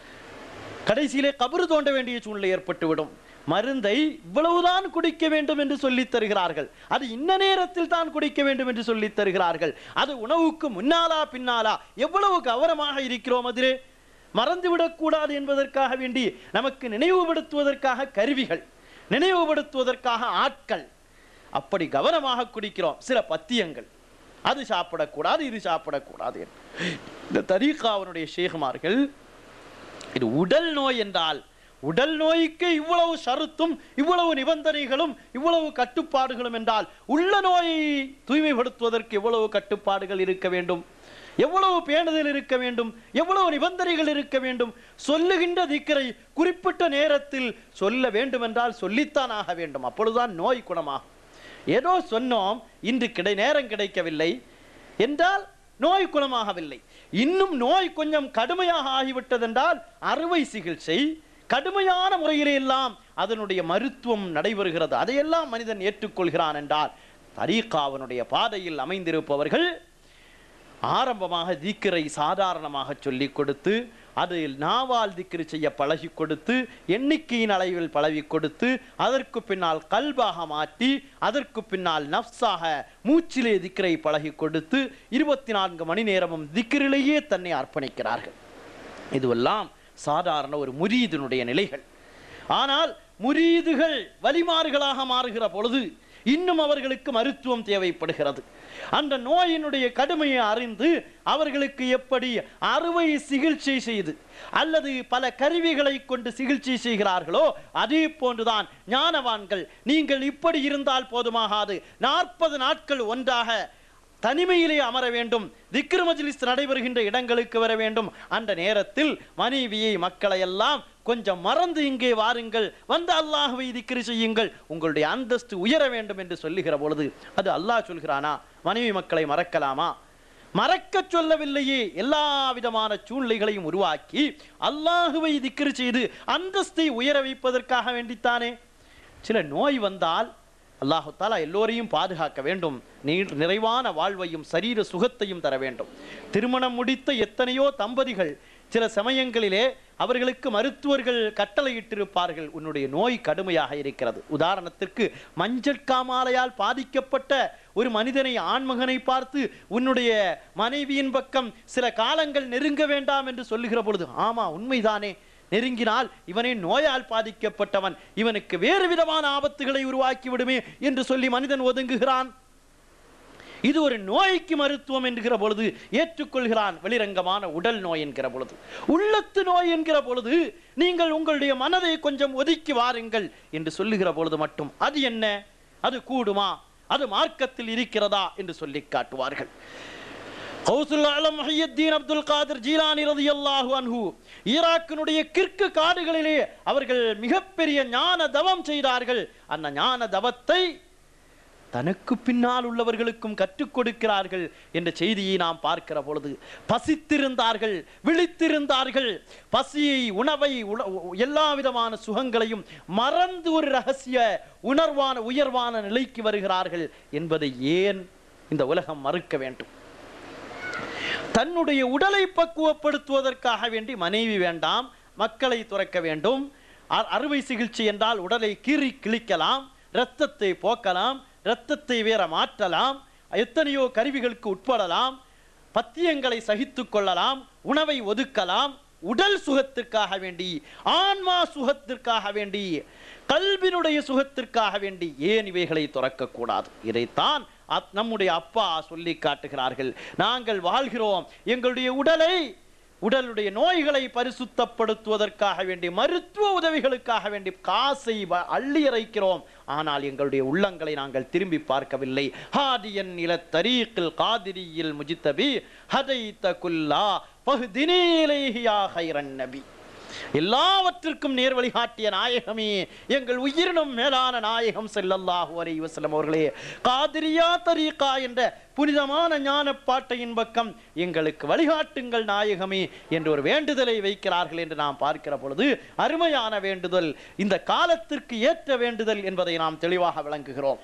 கடைசியிலே கபறு தோண்ட வேண்டிய சூழ்நிலை ஏற்பட்டுவிடும் மருந்தை இவ்வளவுதான் குடிக்க வேண்டும் என்று சொல்லித் தருகிறார்கள் அது இன்ன நேரத்தில் தான் குடிக்க வேண்டும் என்று சொல்லித் தருகிறார்கள் அது உணவுக்கு முன்னாலா பின்னாலா எவ்வளவு கவனமாக இருக்கிறோம் அதிலே மறந்துவிடக்கூடாது என்பதற்காக வேண்டி நமக்கு நினைவுபடுத்துவதற்காக கருவிகள் நினைவுபடுத்துவதற்காக ஆட்கள் அப்படி கவனமாக குடிக்கிறோம் சில பத்தியங்கள் அது சாப்பிடக்கூடாது இது சாப்பிடக்கூடாது என்று. இந்த தரீகாவனுடைய ஷேகுமார்கள் இது உடல் நோய் என்றால் உடல் நோய்க்கு இவ்வளவு ஷருத்தும் இவ்வளவு நிபந்தனைகளும் இவ்வளவு கட்டுப்பாடுகளும் என்றால் உள்ள நோயை தூய்மைப்படுத்துவதற்கு எவ்வளவு கட்டுப்பாடுகள் இருக்க வேண்டும் எவ்வளவு பேணுதல் இருக்க வேண்டும் எவ்வளவு நிபந்தனைகள் இருக்க வேண்டும் சொல்லுகின்ற திக்கரை குறிப்பிட்ட நேரத்தில் சொல்ல வேண்டும் என்றால் சொல்லித்தான் ஆக வேண்டும் அப்பொழுதுதான் நோய் குணமாகும் ஏதோ சொன்னோம் இன்று கிடை நேரம் கிடைக்கவில்லை என்றால் நோய் குணமாகவில்லை இன்னும் நோய் கொஞ்சம் கடுமையாக ஆகிவிட்டதென்றால் அறுவை சிகிச்சை கடுமையான முறையிலே எல்லாம் அதனுடைய மருத்துவம் நடைபெறுகிறது அதையெல்லாம் மனிதன் ஏற்றுக்கொள்கிறான் என்றால் தரீகாவனுடைய பாதையில் அமைந்திருப்பவர்கள் ஆரம்பமாக தீக்கிரை சாதாரணமாக சொல்லிக் கொடுத்து அது நாவால் திக்ரு செய்ய பழகி கொடுத்து எண்ணிக்கையின் அளவில் பழகி கொடுத்து அதற்கு பின்னால் கல்பாக மாற்றி அதற்கு பின்னால் நஃப்ஸாக மூச்சிலே திக்ரை பழகி கொடுத்து இருபத்தி நான்கு மணி நேரமும் திக்ரிலேயே தன்னை அர்ப்பணிக்கிறார்கள் இதுவெல்லாம் சாதாரண ஒரு முரீதினுடைய நிலைகள் ஆனால் முரீதுகள் வலிமாறுகளாக மாறுகிற பொழுது இன்னும் அவர்களுக்கு மருத்துவம் தேவைப்படுகிறது அந்த நோயினுடைய கடுமையை அறிந்து அவர்களுக்கு எப்படி அறுவை சிகிச்சை செய்து அல்லது பல கருவிகளை கொண்டு சிகிச்சை செய்கிறார்களோ அதே போன்றுதான் ஞானவான்கள் நீங்கள் இப்படி இருந்தால் போதுமாகாது நாற்பது நாட்கள் ஒன்றாக தனிமையிலே அமர வேண்டும் திக்ரு மஜ்லிஸ் நடைபெறுகின்ற இடங்களுக்கு வர வேண்டும் அந்த நேரத்தில் மனைவியை மக்களை எல்லாம் கொஞ்சம் மறந்து இங்கே வாருங்கள் வந்து அல்லாஹ்வை திக்ரு செய்யுங்கள் உங்களுடைய அந்தஸ்து உயர வேண்டும் என்று சொல்லுகிற பொழுது அது அல்லாஹ் சொல்கிறானா மனைவி மக்களை மறக்கலாமா மறக்கச் சொல்லவில்லையே எல்லா விதமான சூழ்நிலைகளையும் உருவாக்கி அல்லாஹுவை திக்ரு செய்து அந்தஸ்தை உயர வைப்பதற்காக வேண்டித்தானே சில நோய் வந்தால் அல்லாஹு தாலா எல்லோரையும் பாதுகாக்க வேண்டும் நீர் நிறைவான வாழ்வையும் சரீர சுகத்தையும் தர வேண்டும் திருமணம் முடித்த எத்தனையோ தம்பதிகள் சில சமயங்களிலே அவர்களுக்கு மருத்துவர்கள் கட்டளையிட்டிருப்பார்கள் உன்னுடைய நோய் கடுமையாக இருக்கிறது உதாரணத்திற்கு மஞ்சள் காமாலையால் பாதிக்கப்பட்ட ஒரு மனிதனை ஆண்மகனை பார்த்து உன்னுடைய மனைவியின் பக்கம் சில காலங்கள் நெருங்க வேண்டாம் என்று சொல்லுகிற பொழுது ஆமா உண்மைதானே நெருங்கினால் இவனே நோயால் பாதிக்கப்பட்டவன் இவனுக்கு வேறு விதமான ஆபத்துகளை உருவாக்கி விடுமே என்று சொல்லி மனிதன் ஒதுங்குகிறான் இது ஒரு நோய்க்கு மருத்துவம் என்கிற பொழுது ஏற்றுக்கொள்கிறான் வெளிரங்கமான உடல் நோய் என்கிற பொழுது உள்ளத்து நோய் என்கிற பொழுது நீங்கள் உங்களுடைய மனதை கொஞ்சம் ஒதுக்கி வாருங்கள் என்று சொல்லுகிற பொழுது மட்டும் அது என்ன அது கூடுமா அது மார்க்கத்தில் இருக்கிறதா என்று சொல்லி காட்டுவார்கள் கௌசுல் ஆலம் முஹியத்தீன் அப்துல் காதிர் ஜீலானி ரலியல்லாஹு அன்ஹு ஈராக்கினுடைய கிற்கு காடுகளிலே அவர்கள் மிகப்பெரிய ஞான தவம் செய்தார்கள் அந்த ஞான தவத்தை தனக்கு பின்னால் உள்ளவர்களுக்கும் கற்றுக் கொடுக்கிறார்கள் என்ற செய்தியை நாம் பார்க்கிற பொழுது பசித்திருந்தார்கள் விழித்திருந்தார்கள் பசியை உணவை உண- எல்லா விதமான சுகங்களையும் மறந்து ஒரு ரகசிய உணர்வான உயர்வான நிலைக்கு வருகிறார்கள் என்பதை ஏன் இந்த உலகம் மறுக்க வேண்டும் தன்னுடைய உடலை பக்குவப்படுத்துவதற்காக வேண்டி மனைவி வேண்டாம் மக்களை துறக்க வேண்டும் அ- அறுவை சிகிச்சை என்றால் உடலை கீறி கிழிக்கலாம் இரத்தத்தை போக்கலாம் இரத்தத்தை வேற மாற்றலாம் எத்தனையோ கருவிகளுக்கு உட்படலாம் பத்தியங்களை சகித்துக் கொள்ளலாம் உணவை ஒதுக்கலாம் உடல் சுகத்திற்காக வேண்டி ஆன்மா சுகத்திற்காக வேண்டி கல்வினுடைய சுகத்திற்காக வேண்டி ஏன் இவைகளை துறக்கக்கூடாது இதைத்தான் அப்- நம்முடைய அப்பா சொல்லி காட்டுகிறார்கள் நாங்கள் வாழ்கிறோம் எங்களுடைய உடலை உடலுடைய நோய்களை பரிசுத்தப்படுத்துவதற்காக வேண்டி மருத்துவ உதவிகளுக்காக வேண்டி காசை வ- அள்ளி இறைக்கிறோம் ஆனால் எங்களுடைய உள்ளங்களை நாங்கள் திரும்பி பார்க்கவில்லை ஹாதியன் இல தரீக்கில் காதிரியில் முஜித்தபி ஹதைத்த குல்லா பகுதினேலேஹியா ஹைரன் நபி எல்லாவற்றிற்கும் நேர் வழிகாட்டிய நாயகமே எங்கள் உயிரினும் மேலான நாயகம் ஸல்லல்லாஹு அலைஹி வஸல்லம் அவர்களே காதிரியா தரீகா என்ற புனிதமான ஞான பாட்டையின் பக்கம் எங்களுக்கு வழிகாட்டுங்கள் நாயகமே என்று ஒரு வேண்டுதலை வைக்கிறார்கள் என்று நாம் பார்க்கிற பொழுது அருமையான வேண்டுதல் இந்த காலத்திற்கு ஏற்ற வேண்டுதல் என்பதை நாம் தெளிவாக விளங்குகிறோம்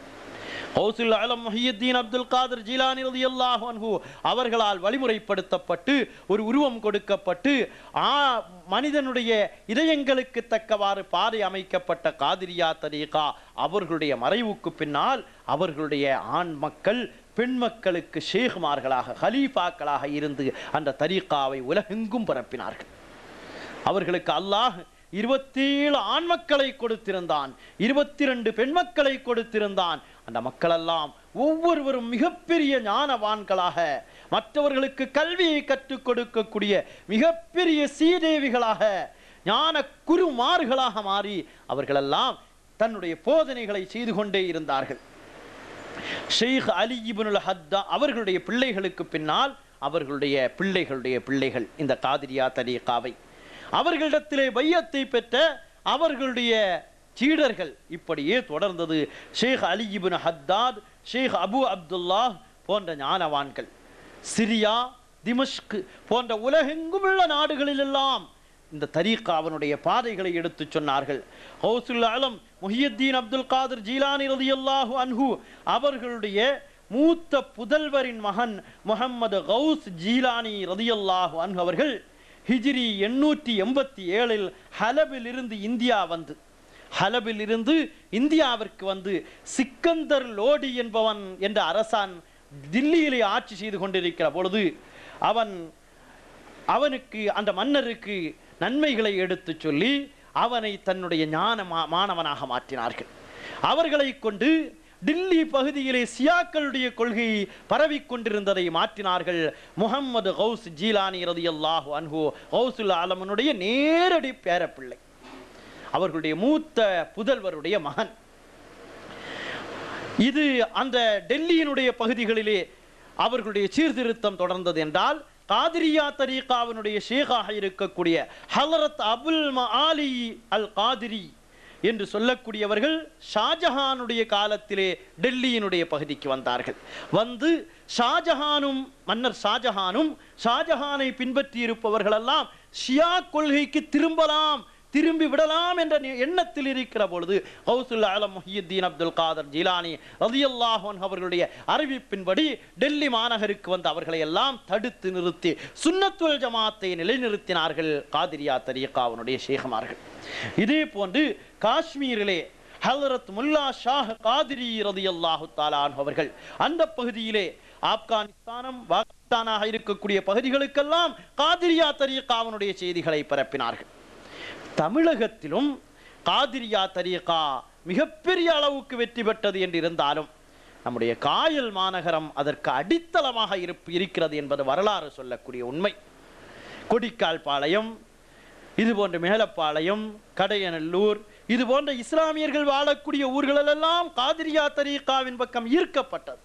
ஹவுசுல் அலம் முஹியுத்தீன் அப்துல் காதர் ஜீலானி ரலியல்லாஹு அன்ஹு அவர்களால் வழிமுறைப்படுத்தப்பட்டு ஒரு உருவம் கொடுக்கப்பட்டு ஆ மனிதனுடைய இதயங்களுக்கு தக்கவாறு பாதை அமைக்கப்பட்ட காதிரியா தரீகா அவர்களுடைய மறைவுக்கு பின்னால் அவர்களுடைய ஆண் மக்கள் பெண் மக்களுக்கு ஷேகுமார்களாக ஹலீஃபாக்களாக இருந்து அந்த தரீகாவை உலகெங்கும் பரப்பினார்கள் அவர்களுக்கு அல்லாஹ் இருபத்தேழு ஆண் மக்களை கொடுத்திருந்தான் இருபத்தி ரெண்டு பெண் மக்களை கொடுத்திருந்தான் அந்த மக்களெல்லாம் ஒவ்வொருவரும் மிகப்பெரிய ஞானவான்களாக மற்றவர்களுக்கு கல்வியை கற்றுக் கொடுக்கக்கூடிய மிகப்பெரிய சீதேவிகளாக ஞான குருமார்களாக மாறி அவர்களெல்லாம் தன்னுடைய போதனைகளை செய்து கொண்டே இருந்தார்கள் ஷெய்க் அலி இப்னுல் ஹத்தா அவர்களுடைய பிள்ளைகளுக்கு பின்னால் அவர்களுடைய பிள்ளைகளுடைய பிள்ளைகள் இந்த காதிரியா தரீகாவை அவர்களிடத்திலே பையத்தை பெற்ற அவர்களுடைய சீடர்கள் இப்படியே தொடர்ந்தது ஷேக் அலி இப்னு ஹத்தாத் ஷேக் அபு அப்துல்லா போன்ற ஞானவான்கள் சிரியா திமஷ்க் போன்ற உலகெங்கும் உள்ள நாடுகளிலெல்லாம் இந்த தரீகாவனுடைய பாதைகளை எடுத்துச் சொன்னார்கள் ஹவுசுல் ஆலம் முஹியுத்தீன் அப்துல் காதர் ஜீலானி ரலியல்லாஹு அன்ஹு அவர்களுடைய மூத்த புதல்வரின் மகன் முஹம்மது கவுஸ் ஜீலானி ரலியல்லாஹு அன்ஹு அவர்கள் ஹிஜ்ரி எண்ணூற்றி எண்பத்தி ஏழில் ஹலபில் இருந்து இந்தியா வந்து ஹலபில் இருந்து இந்தியாவிற்கு வந்து சிக்கந்தர் லோடி என்பவன் என்ற அரசான் தில்லியிலே ஆட்சி செய்து கொண்டிருக்கிற பொழுது அவன் அவனுக்கு அந்த மன்னருக்கு நன்மைகளை எடுத்துச் சொல்லி அவனை தன்னுடைய ஞான மா- மாணவனாக மாற்றினார்கள் அவர்களை கொண்டு டில்லி பகுதியிலே சியாக்களுடைய கொள்கை பரவிக் கொண்டிருந்ததை மாற்றினார்கள் முகம்மது கௌஸ் ஜீலானி ரதியல்லாஹு அன்ஹு கௌசுல் ஆலமனுடைய நேரடி பேரப்பிள்ளை அவர்களுடைய மூத்த புதல்வருடைய மகன் இது அந்த டெல்லியினுடைய பகுதிகளிலே அவர்களுடைய சீர்திருத்தம் தொடர்ந்தது என்றால் காதிரியா தரீகாவினுடைய ஷேகாக இருக்கக்கூடிய ஹலரத் அபுல் மஆலி அல் காதிரி என்று சொல்லக்கூடியவர்கள் ஷாஜஹானுடைய காலத்திலே டெல்லியினுடைய பகுதிக்கு வந்தார்கள் வந்து ஷாஜஹானும் மன்னர் ஷாஜஹானும் ஷாஜஹானை பின்பற்றி இருப்பவர்களெல்லாம் ஷியா கொள்கைக்கு திரும்பலாம் திரும்பி விடலாம் என்ற நி- எண்ணத்தில் இருக்கிற பொழுது ஹவுசுல் ஆலம் முஹியுத்தீன் அப்துல் காதர் ஜிலானி ரலியல்லாஹு அன்ஹு அவர்களுடைய அறிவிப்பின்படி டெல்லி மாநகருக்கு வந்து அவர்களை எல்லாம் தடுத்து நிறுத்தி சுன்னத்துல் ஜமாத்தை நிலைநிறுத்தினார்கள் காதிரியா தரீகாவினுடைய ஷேகுமார்கள் இதே போன்று காஷ்மீரிலே ஹலரத் முல்லா ஷாஹ் காதிரி ரதியல்லாஹு தாலான் அவர்கள் அந்த பகுதியிலே ஆப்கானிஸ்தானம் பாகிஸ்தானாக இருக்கக்கூடிய பகுதிகளுக்கெல்லாம் காதிரியா தரீகாவினுடைய செய்திகளை பரப்பினார்கள் தமிழகத்திலும் காதிரியா தரீகா மிகப்பெரிய அளவுக்கு வெற்றி பெற்றது என்று இருந்தாலும் நம்முடைய காயல் மாநகரம் அதற்கு அடித்தளமாக இருப்பு இருக்கிறது என்பது வரலாறு சொல்லக்கூடிய உண்மை கொடிக்கால் பாளையம் இது போன்ற மேலப்பாளையம் கடையநல்லூர் இது போன்ற இஸ்லாமியர்கள் வாழக்கூடிய ஊர்களெல்லாம் காதிரியா தரீகாவின் பக்கம் ஈர்க்கப்பட்டது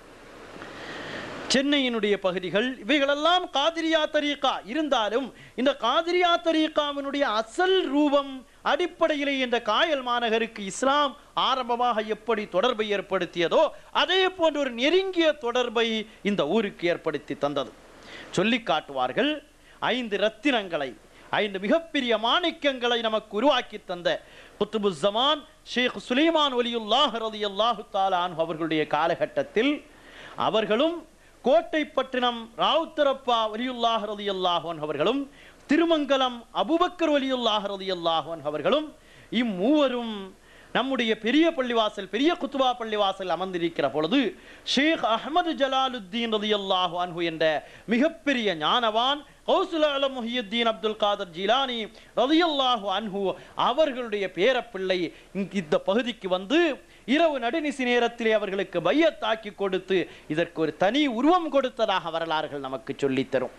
சென்னையினுடைய பகுதிகள் இவைகளெல்லாம் காதிரியா தரீகா இருந்தாலும் இந்த காதிரியா தரீகாவினுடைய அசல் ரூபம் அடிப்படையிலே இந்த காயல் மாநகருக்கு இஸ்லாம் ஆரம்பமாக எப்படி தொடர்பை ஏற்படுத்தியதோ அதே போன்ற ஒரு நெருங்கிய தொடர்பை இந்த ஊருக்கு ஏற்படுத்தி தந்தது சொல்லி காட்டுவார்கள் ஐந்து ரத்தினங்களை ஐந்து மிகப்பெரிய மாணிக்கங்களை நமக்கு உருவாக்கி தந்த குத்துபு ஜமான் ஷேக் சுலைமான் ஒலியுல்லாஹ் ரலியல்லாஹு தஆலா அன்ஹு அவர்களுடைய காலகட்டத்தில் அவர்களும் கோட்டைப்பட்டினம் ராவுத்தரப்பா வலியுல்லாஹ் ரலியல்லாஹு அன்ஹு அவர்களும் திருமங்கலம் அபுபக்கர் வலியுல்லாஹ் ரலியல்லாஹு அன்ஹு அவர்களும் இம்மூவரும் நம்முடைய பெரிய பள்ளிவாசல் பெரிய குத்துபா பள்ளிவாசல் அமர்ந்திருக்கிற பொழுது ஷேக் அஹ்மது ஜலாலுத்தீன் ரலியல்லாஹு அன்ஹு என்ற மிகப்பெரிய ஞானவான் கௌசுல் அலம் முஹியுத்தீன் அப்துல் காதர் ஜிலானி ரலியல்லாஹு அன்ஹு அவர்களுடைய பேரப்பிள்ளை இங்கு இந்த பகுதிக்கு வந்து இரவு நடுநிசி நேரத்திலே அவர்களுக்கு பையத்தாக்கி கொடுத்து இதற்கு ஒரு தனி உருவம் கொடுத்ததாக வரலாறுகள் நமக்கு சொல்லித் தரும்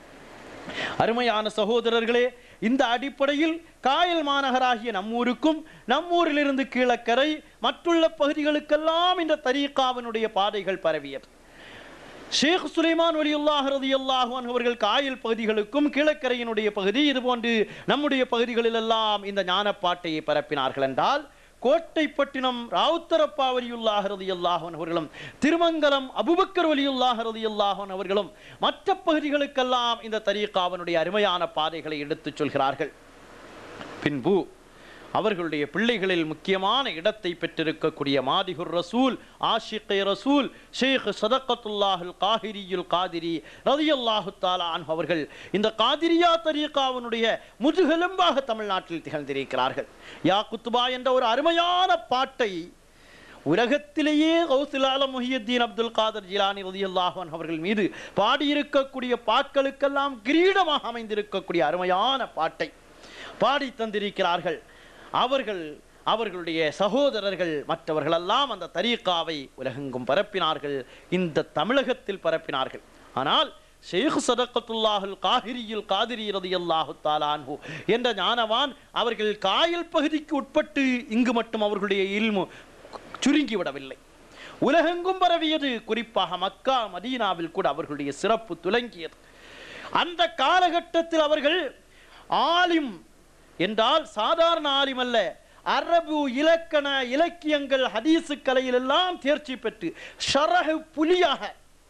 அருமையான சகோதரர்களே இந்த அடிப்படையில் காயல் மாநகராகிய நம்மூருக்கும் நம்மூரிலிருந்து கீழக்கரை மற்றுள்ள பகுதிகளுக்கெல்லாம் இந்த தரீகாவினுடைய பாதைகள் பரவியது ஷேக் சுலைமான் வலியுல்லாஹ் ரலியல்லாஹு அன்ஹு அவர்கள் காயல் பகுதிகளுக்கும் கிழக்கரையினுடைய பகுதி இதுபோன்று நம்முடைய பகுதிகளிலெல்லாம் இந்த ஞானப்பாட்டையை பரப்பினார்கள் என்றால் கோட்டைப்பட்டினம் ராவுத்தரப்பா வலியுல்லாஹ் ரலியல்லாஹு அன்ஹு அவர்களும் திருமங்கலம் அபுபக்கர் வலியுல்லாஹ் ரலியல்லாஹு அன்ஹு அவர்களும் மற்ற பகுதிகளுக்கெல்லாம் இந்த தரீகாவினுடைய அருமையான பாதைகளை எடுத்துச் சொல்கிறார்கள் பின்பு அவர்களுடைய பிள்ளைகளில் முக்கியமான இடத்தை பெற்றிருக்கக்கூடிய மாதிகுர் ரசூல் ஆஷிகை ரசூல் ஷேக் சதக்கத்துல்லாஹுல் காஹிரியுல் காதிரி ரதியல்லாஹு தாலா அன்ஹு அவர்கள் இந்த காதிரியா தரீகாவினுடைய முதுகெலும்பாக தமிழ்நாட்டில் திகழ்ந்திருக்கிறார்கள் யா குத்துபா என்ற ஒரு அருமையான பாட்டை உலகத்திலேயே கௌசுலால முஹியுத்தீன் அப்துல் காதர் ஜிலானி ரதியல்லாஹு அன்ஹு அவர்கள் மீது பாடியிருக்கக்கூடிய பாக்களுக்கெல்லாம் கிரீடமாக அமைந்திருக்கக்கூடிய அருமையான பாட்டை பாடி தந்திருக்கிறார்கள் அவர்கள் அவர்களுடைய சகோதரர்கள் மற்றவர்களெல்லாம் அந்த தரீகாவை உலகெங்கும் பரப்பினார்கள் இந்த தமிழகத்தில் பரப்பினார்கள் ஆனால் ஷேக் சதக்கத்துல்லாஹுல் காஹிரியுல் காதிரி ரதியல்லாஹு தாலான்ஹு என்ற ஞானவான் அவர்கள் காயல் பகுதிக்கு உட்பட்டு இங்கு மட்டும் அவர்களுடைய இல்மு சுருங்கிவிடவில்லை உலகெங்கும் பரவியது குறிப்பாக மக்கா மதீனாவில் கூட அவர்களுடைய சிறப்பு துலங்கியது அந்த காலகட்டத்தில் அவர்கள் ஆலிம் என்றால் சாதாரண ஆலிம் அல்ல அரபு இலக்கண இலக்கியங்கள் ஹதீசு கலையில் எல்லாம் தேர்ச்சி பெற்று ஷரஹு புலியாக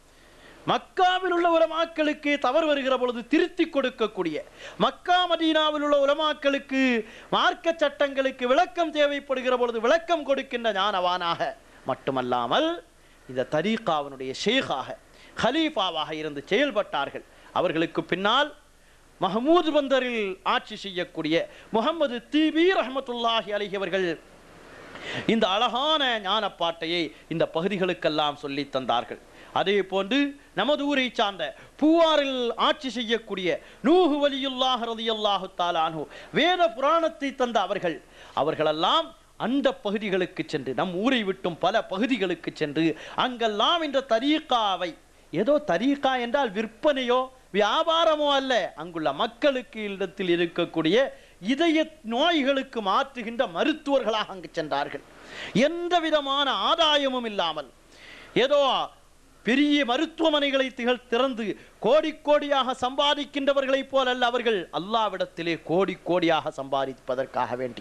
மக்காவில் உள்ள உலமாக்களுக்கு தவறு வருகிற பொழுது திருத்தி கொடுக்கக்கூடிய மக்கா மதீனாவில் உள்ள உலமாக்களுக்கு மார்க்க சட்டங்களுக்கு விளக்கம் தேவைப்படுகிற பொழுது விளக்கம் கொடுக்கின்ற ஞானவானாக மட்டுமல்லாமல் இந்த தரீகாவினுடைய ஷேகாக ஹலீஃபாவாக இருந்து செயல்பட்டார்கள் அவர்களுக்கு பின்னால் மஹமூது பந்தரில் ஆட்சி செய்யக்கூடிய முகமது தீபி ரஹமத்துல்லாஹி அலைஹி அவர்கள் இந்த அழகான ஞானப்பாட்டையை இந்த பகுதிகளுக்கெல்லாம் சொல்லி தந்தார்கள் அதே போன்று நமது ஊரை சார்ந்த பூவாரில் ஆட்சி செய்யக்கூடிய நூஹு வலியுல்லாஹ் ரலியல்லாஹு தாலானு வேத புராணத்தை தந்த அவர்கள் அவர்களெல்லாம் அந்த பகுதிகளுக்கு சென்று நம் ஊரை விட்டும் பல பகுதிகளுக்கு சென்று அங்கெல்லாம் இந்த தரீக்காவை ஏதோ தரீக்கா என்றால் விற்பனையோ வியாபாரமோ அல்ல அங்குள்ள மக்களுக்கு இடத்தில் இருக்கக்கூடிய இதய நோய்களுக்கு மாற்றுகின்ற மருத்துவர்களாக அங்கு சென்றார்கள் எந்த விதமான ஆதாயமும் இல்லாமல் ஏதோ பெரிய மருத்துவமனைகளை திகழ் திறந்து கோடி கோடியாக சம்பாதிக்கின்றவர்களைப் போல் அல்ல அவர்கள் அல்லாவிடத்திலே கோடி கோடியாக சம்பாதிப்பதற்காக வேண்டி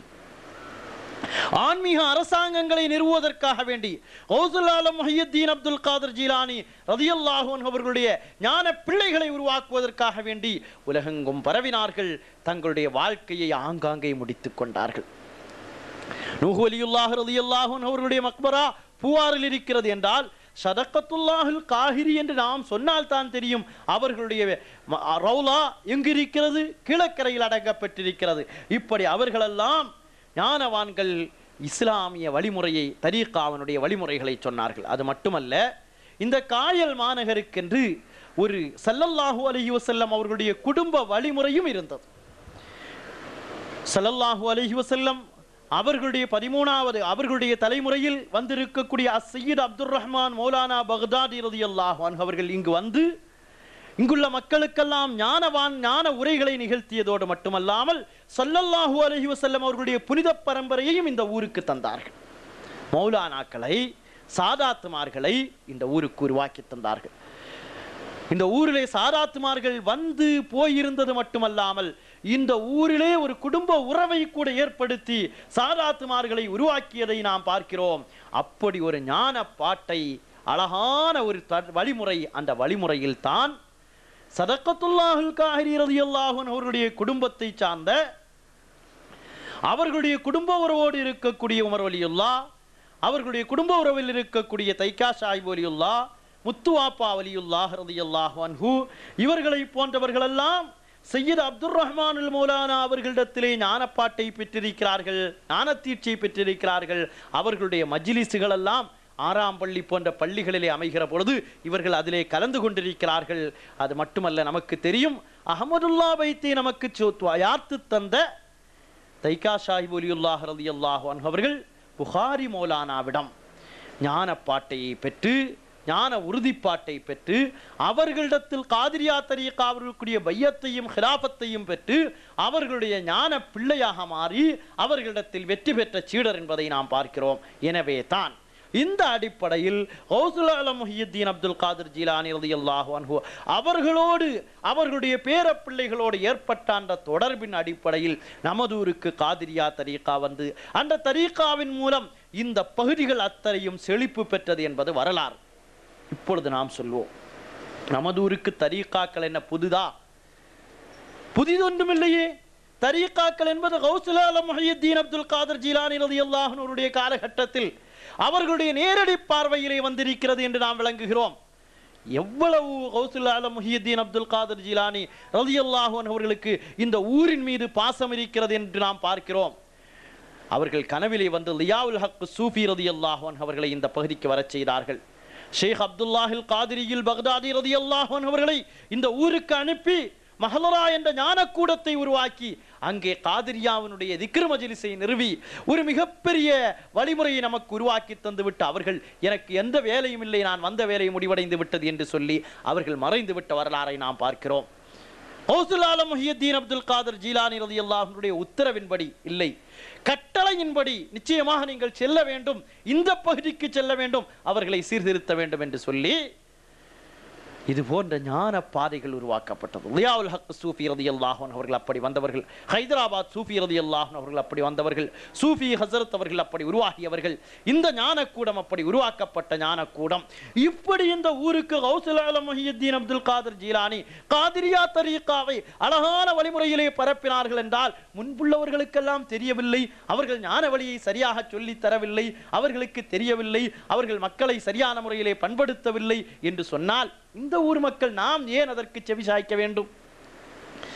ஆன்மீக அரசாங்கங்களை நிறுவுவதற்காக வேண்டி கௌசுல்லாலம் முஹியுத்தீன் அப்துல் காதர் ஜீலானி ரதியல்லாஹு அன்ஹு அவர்களுடைய ஞான பிள்ளைகளை உருவாக்குவதற்காக வேண்டி உலகெங்கும் பரவினார்கள் தங்களுடைய வாழ்க்கையை ஆங்காங்கே முடித்துக் கொண்டார்கள் நூஹு அலியுல்லாஹ் ரலியல்லாஹு அன்ஹு அவர்களுடைய மக்பரா பூவாரில் இருக்கிறது என்றால் சதக்கத்துல்லாஹுல் காஹிரி என்று நாம் சொன்னால் தான் தெரியும் அவர்களுடைய ம- ரவுலா எங்கு இருக்கிறது கிழக்கரையில் அடங்கப்பட்டிருக்கிறது இப்படி அவர்களெல்லாம் ஞானவான்கள் இஸ்லாமிய வழிமுறையை தரீக்காவனுடைய வழிமுறைகளை சொன்னார்கள் அது மட்டுமல்ல இந்த காயல் மாநகருக்கென்று ஒரு ஸல்லல்லாஹு அலைஹி வஸல்லம் அவர்களுடைய குடும்ப வழிமுறையும் இருந்தது ஸல்லல்லாஹு அலைஹி வஸல்லம் அவர்களுடைய பதிமூணாவது அவர்களுடைய தலைமுறையில் வந்திருக்கக்கூடிய அஸ்ஸையீத் அப்துர் ரஹ்மான் மௌலானா பக்தாதி ரலியல்லாஹு அன்ஹு அவர்கள் இங்கு வந்து இங்குள்ள மக்களுக்கெல்லாம் ஞானவான் ஞான உரைகளை நிகழ்த்தியதோடு மட்டுமல்லாமல் ஸல்லல்லாஹு அலைஹி வஸல்லம் அவர்களுடைய புனித பரம்பரையையும் இந்த ஊருக்கு தந்தார்கள் மௌலானாக்களை சாதாத்துமார்களை இந்த ஊருக்கு உருவாக்கி தந்தார்கள் இந்த ஊரிலே சாதாத்துமார்கள் வந்து போயிருந்தது மட்டுமல்லாமல் இந்த ஊரிலே ஒரு குடும்ப உறவை கூட ஏற்படுத்தி சாதாத்துமார்களை உருவாக்கியதை நாம் பார்க்கிறோம் அப்படி ஒரு ஞான பாட்டை அழகான ஒரு த- வழிமுறை அந்த வழிமுறையில் தான் சதக்கத்துல்லாஹுல் காஹிரி ரலியல்லாஹு அன்ஹு அவர்களுடைய குடும்பத்தை சார்ந்த அவர்களுடைய குடும்ப உறவோடு இருக்கக்கூடிய உமர் வலியுல்லா அவர்களுடைய குடும்ப உறவில் இருக்கக்கூடிய தைக்கா சாஹிப் வலியுல்லா முத்துவாப்பா வலியுல்லாஹ் ரலியல்லாஹு அன்ஹு இவர்களை போன்றவர்களெல்லாம் சையத் அப்துர் ரஹ்மானுல் மௌலானா அவர்களிடத்திலே ஞானப்பாட்டை பெற்றிருக்கிறார்கள் ஞானத்தீட்சை பெற்றிருக்கிறார்கள் அவர்களுடைய மஜ்லிஸுகள் எல்லாம் ஆறாம் பள்ளி போன்ற பள்ளிகளிலே அமைகிற பொழுது இவர்கள் அதிலே கலந்து கொண்டிருக்கிறார்கள் அது மட்டுமல்ல நமக்கு தெரியும் அகமதுல்லா வைத்தே நமக்கு சோத்வா யார்த்து தந்த தைக்கா ஷாஹிப் ஒலியுல்லாஹ் ரலியல்லாஹு அன்ஹு அவர்கள் புகாரி மௌலானாவிடம் ஞானப்பாட்டையை பெற்று ஞான உறுதிப்பாட்டை பெற்று அவர்களிடத்தில் காதிரியா தரீக்கா அவர்களுக்குரிய பையத்தையும் ஹிலாபத்தையும் பெற்று அவர்களுடைய ஞான பிள்ளையாக மாறி அவர்களிடத்தில் வெற்றி பெற்ற சீடர் என்பதை நாம் பார்க்கிறோம் எனவே தான் இந்த அடிப்படையில் கௌசுல் ஆலம் முஹியுத்தீன் அப்துல் காதிர் ஜீலானி ரலியல்லாஹு அன்ஹு அவர்களோடு அவர்களுடைய பேர பிள்ளைகளோடு ஏற்பட்ட அந்த தொடர்பின் அடிப்படையில் நமதூருக்கு காதிரியா தரீகா வந்து அந்த தரீகாவின் மூலம் இந்த பகுதிகள் அத்தனையும் செழிப்பு பெற்றது என்பது வரலாறு இப்பொழுது நாம் சொல்வோம் நமதூருக்கு தரீகாக்கள் என்ன புதுதா புதிதொன்றுமில்லையே தரீகாக்கள் என்பது கௌசுல் ஆலம் முஹியுத்தீன் அப்துல் காதர் ஜீலானி ரலியல்லாஹு அன்ஹுடைய காலகட்டத்தில் அவர்களுடைய நேரடி பார்வையிலே வந்திருக்கிறது என்று நாம் விளங்குகிறோம் எவ்வளவு கௌசுல் ஆலம் முஹியுத்தீன் அப்துல் காதர் ஜீலானி ரலியல்லாஹு அன்ஹு அவர்களுக்கு இந்த ஊரின் மீது பாசம் இருக்கிறது என்று நாம் பார்க்கிறோம் அவர்கள் கனவிலே வந்து லியாவுல் ஹக் சூஃபி ரதியல்லாஹு அன்ஹு அவர்களை இந்த பகுதிக்கு வரச் செய்தார்கள் ஷேக் அப்துல்லாஹில் காதிரியில் பக்தாதி ரதியல்லாஹு அன்ஹு அவர்களை இந்த ஊருக்கு அனுப்பி மஹலரா என்ற ஞானக்கூடத்தை உருவாக்கி அங்கே காதிரியாவினுடைய திக்ரு மஜ்லிஸை நிறுவி ஒரு மிகப்பெரிய வழிமுறையை நமக்கு உருவாக்கி தந்துவிட்டு அவர்கள் எனக்கு எந்த வேலையும் இல்லை நான் வந்த வேலை முடிவடைந்து விட்டது என்று சொல்லி அவர்கள் மறைந்து விட்ட வரலாறை நாம் பார்க்கிறோம் ஹவுசுல் ஆலம் முஹியுத்தீன் அப்துல் காதர் ஜீலானி ரலியல்லாஹுடைய உத்தரவின்படி இல்லை கட்டளையின்படி நிச்சயமாக நீங்கள் செல்ல வேண்டும் இந்த பகுதிக்கு செல்ல வேண்டும் அவர்களை சீர்திருத்த வேண்டும் என்று சொல்லி இது போன்ற ஞான பாதைகள் உருவாக்கப்பட்டது லியாவுல் ஹக் சூஃபி ரதியல்லாஹு அன்ஹு அவர்கள் அப்படி வந்தவர்கள் ஹைதராபாத் சூஃபி ரதியல்லாஹு அன்ஹு அவர்கள் அப்படி வந்தவர்கள் சூஃபி ஹசரத் அவர்கள் அப்படி உருவாகியவர்கள் இந்த ஞானக்கூடம் அப்படி உருவாக்கப்பட்ட ஞானக்கூடம் இப்படி இந்த ஊருக்கு கௌசுல் ஆலம் முஹியுத்தீன் அப்துல் காதர் ஜீலானி காதிரியா தரீகாவை அழகான வழிமுறையிலே பரப்பினார்கள் என்றால் முன்புள்ளவர்களுக்கெல்லாம் தெரியவில்லை அவர்கள் ஞான வழியை சரியாக சொல்லித் தரவில்லை அவர்களுக்கு தெரியவில்லை அவர்கள் மக்களை சரியான முறையிலே பண்படுத்தவில்லை என்று சொன்னால் இந்த ஊர் மக்கள் நாம் ஏன் அதற்கு செவி சாய்க்க வேண்டும்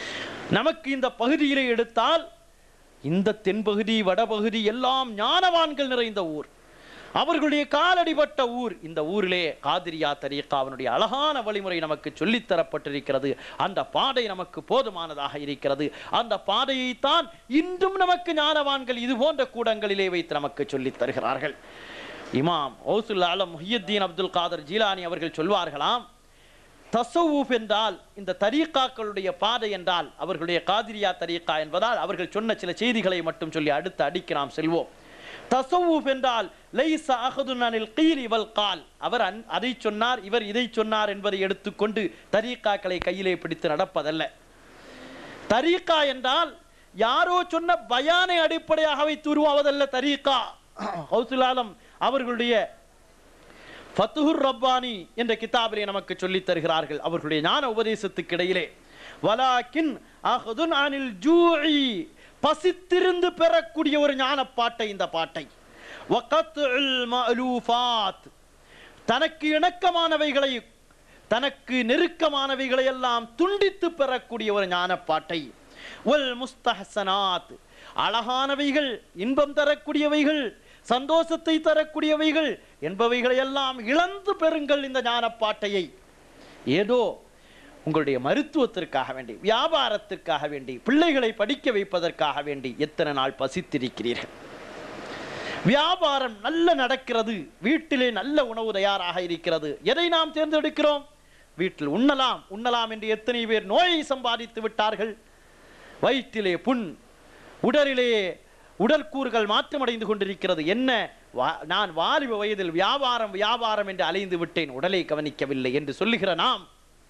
நமக்கு இந்த பகுதியிலே எடுத்தால் இந்த தென்பகுதி வடபகுதி எல்லாம் ஞானவான்கள் நிறைந்த ஊர் அவர்களுடைய காலடிபட்ட ஊர் இந்த ஊரிலே காதிரியா தரீக்காவினுடைய அழகான வழிமுறை நமக்கு சொல்லித் தரப்பட்டிருக்கிறது அந்த பாதை நமக்கு போதுமானதாக இருக்கிறது அந்த பாதையைத்தான் இன்றும் நமக்கு ஞானவான்கள் இது போன்ற கூடங்களிலே வைத்து நமக்கு சொல்லித் தருகிறார்கள் இமாம் ஓசுல் ஆலம் முஹியுத்தீன் அப்துல் காதர் ஜீலானி அவர்கள் சொல்வார்களாம் தசவுப் என்றால் இந்த தரீக்காக்களுடைய பாதை என்றால் அவர்களுடைய காதிரியா தரீக்கா என்பதால் அவர்கள் சொன்ன சில செய்திகளை மட்டும் சொல்லி அடுத்து அடிக்க நாம் செல்வோம் தசவுப் என்றால் லைச அஹதுன் அனில் கீரி வல் கால் அவர் அன்- அதை சொன்னார் இவர் இதை சொன்னார் என்பதை எடுத்துக்கொண்டு தரீக்காக்களை கையிலே பிடித்து நடப்பதல்ல தரீக்கா என்றால் யாரோ சொன்ன பயானை அடிப்படையாக வைத்து உருவாவதல்ல தரீக்கா ஹவுசுல் ஆலம் அவர்களுடைய ஃபத்துஹுர் ரப்பானி என்ற கிதாபிலே நமக்கு சொல்லித் தருகிறார்கள் அவர்களுடைய ஞான உபதேசத்துக்கு இடையிலே வலாக்கின் அஹதுன் அனில் ஜூஇ பசித்திருந்து பெறக்கூடிய ஒரு ஞான பாட்டை இந்த பாட்டை வகத்துல் மஅலூஃபாத் தனக்கு இணக்கமானவைகளை தனக்கு நெருக்கமானவைகளை எல்லாம் துண்டித்து பெறக்கூடிய ஒரு ஞானப்பாட்டை ஒல் முஸ்தஹசனாத் அழகானவைகள் இன்பம் தரக்கூடியவைகள் சந்தோஷத்தை தரக்கூடியவைகள் என்பவைகளை எல்லாம் இழந்து பெறுங்கள் இந்த ஞானப்பாட்டையை ஏதோ உங்களுடைய மருத்துவத்திற்காக வேண்டி வியாபாரத்திற்காக வேண்டி பிள்ளைகளை படிக்க வைப்பதற்காக வேண்டி எத்தனை நாள் பசித்திருக்கிறீர்கள் வியாபாரம் நல்ல நடக்கிறது வீட்டிலே நல்ல உணவு தயாராக இருக்கிறது எதை நாம் தேர்ந்தெடுக்கிறோம் வீட்டில் உண்ணலாம் உண்ணலாம் என்று எத்தனை பேர் நோயை சம்பாதித்து விட்டார்கள் வயிற்றிலே புண் உடலிலே உடற்கூறுகள் மாற்றமடைந்து கொண்டிருக்கிறது என்ன வா- நான் வாலிப வயதில் வியாபாரம் வியாபாரம் என்று அலைந்து விட்டேன் உடலை கவனிக்கவில்லை என்று சொல்லுகிற நாம்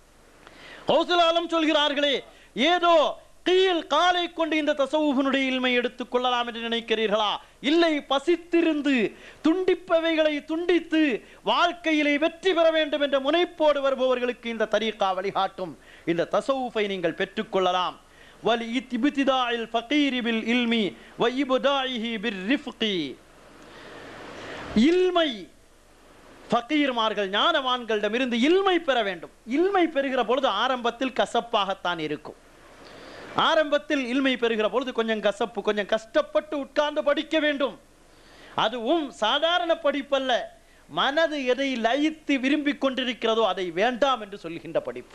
கௌசலாலம் சொல்கிறார்களே ஏதோ கீழ் காலை கொண்டு இந்த தசவுனுடைய இல்மை எடுத்துக் கொள்ளலாம் என்று நினைக்கிறீர்களா இல்லை பசித்திருந்து துண்டிப்பவைகளை துண்டித்து வாழ்க்கையிலே வெற்றி பெற வேண்டும் என்ற முனைப்போடு வருபவர்களுக்கு இந்த தரீகா வழிகாட்டும் இந்த தசவுஃபை நீங்கள் பெற்றுக்கொள்ளலாம் வலி இப்திதாஇல் ஃபகீரி பில் இல்மி வ இப்தாஇஹி பிர் ரிஃப்கி இல்மை ஃபக்கீர்மார்கள் ஞானவான்களிடமிருந்து இல்மை பெற வேண்டும் இல்மை பெறுகிற பொழுது ஆரம்பத்தில் கசப்பாகத்தான் இருக்கும் ஆரம்பத்தில் இல்மை பெறுகிற பொழுது கொஞ்சம் கசப்பு கொஞ்சம் கஷ்டப்பட்டு உட்கார்ந்து படிக்க வேண்டும் அதுவும் சாதாரண படிப்பல்ல மனது எதை லயித்து விரும்பிக் கொண்டிருக்கிறதோ அதை வேண்டாம் என்று சொல்கின்ற படிப்பு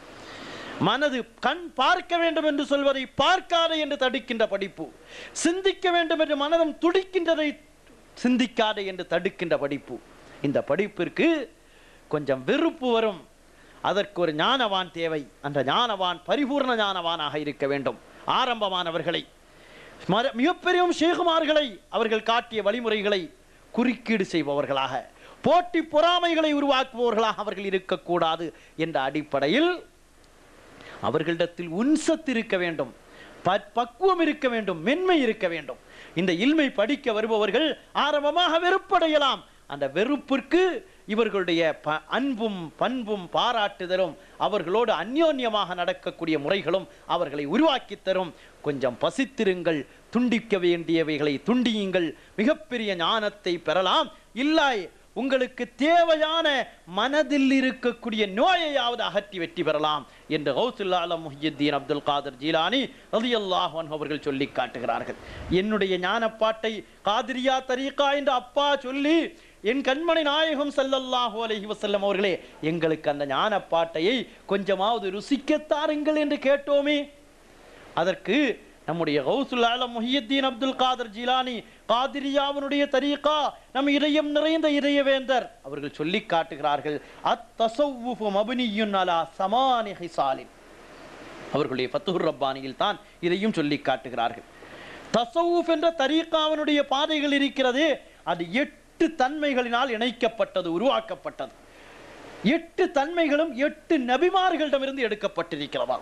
மனது கண் பார்க்க வேண்டும் என்று சொல்வதை பார்க்காதே என்று தடுக்கின்ற படிப்பு சிந்திக்க வேண்டும் என்று மனதம் துடிக்கின்றதை சிந்திக்காதே என்று தடுக்கின்ற படிப்பு இந்த படிப்பிற்கு கொஞ்சம் வெறுப்பு வரும் அதற்கு ஒரு ஞானவான் தேவை அந்த ஞானவான் பரிபூர்ண ஞானவானாக இருக்க வேண்டும் ஆரம்பமானவர்களை மர- மிகப்பெரும் ஷேகுமார்களை அவர்கள் காட்டிய வழிமுறைகளை குறுக்கீடு செய்பவர்களாக போட்டி பொறாமைகளை உருவாக்குபவர்களாக அவர்கள் இருக்கக்கூடாது என்ற அடிப்படையில் அவர்களிடத்தில் உன்சத் இருக்க வேண்டும் ப- பக்குவம் இருக்க வேண்டும் மென்மை இருக்க வேண்டும் இந்த இல்மை படிக்க வருபவர்கள் ஆரம்பமாக வெறுப்படையலாம் அந்த வெறுப்பிற்கு இவர்களுடைய ப- அன்பும் பண்பும் பாராட்டுதலும் அவர்களோடு அந்யோன்யமாக நடக்கக்கூடிய முறைகளும் அவர்களை உருவாக்கித் தரும் கொஞ்சம் பசித்திருங்கள் துண்டிக்க வேண்டியவைகளை துண்டியுங்கள் மிகப்பெரிய ஞானத்தை பெறலாம் இல்லை உங்களுக்கு தேவையான மனதில் இருக்கக்கூடிய நோயையாவது அகற்றி வெற்றி பெறலாம் என்று கௌசுல்லா அலம் முஹியுத்தீன் அப்துல் காதர் ஜீலானி ரலியல்லாஹு அன்ஹு அவர்கள் சொல்லி காட்டுகிறார்கள் என்னுடைய ஞானப்பாட்டை காதிரியா தரீகா என்று அப்பா சொல்லி என் கண்மணி நாயகம் ஸல்லல்லாஹு அலைஹி வஸல்லம் அவர்களே எங்களுக்கு அந்த ஞானப்பாட்டையை கொஞ்சமாவது ருசிக்கத் தாருங்கள் என்று கேட்டோமே அதற்கு நம்முடைய கௌசுல் ஆலம் முஹியுத்தீன் அப்துல் காதர் ஜிலானி காதிரியாவினுடைய தரீகா நம் இதயம் நிறைந்த இதயவேந்தர் அவர்கள் சொல்லி காட்டுகிறார்கள் அத் தசவ்வுஃபு மப்னியுன் அலா சமானி ஹிசாலின் அவர்களுடைய ஃபத்துஹுர் ரப்பானியில் தான் இதையும் சொல்லி காட்டுகிறார்கள் தசவுஃப் என்ற தரீகாவினுடைய பாதைகள் இருக்கிறது அது எட்டு தன்மைகளினால் இணைக்கப்பட்டது உருவாக்கப்பட்டது எட்டு தன்மைகளும் எட்டு நபிமார்களிடமிருந்து எடுக்கப்பட்டிருக்கிறதா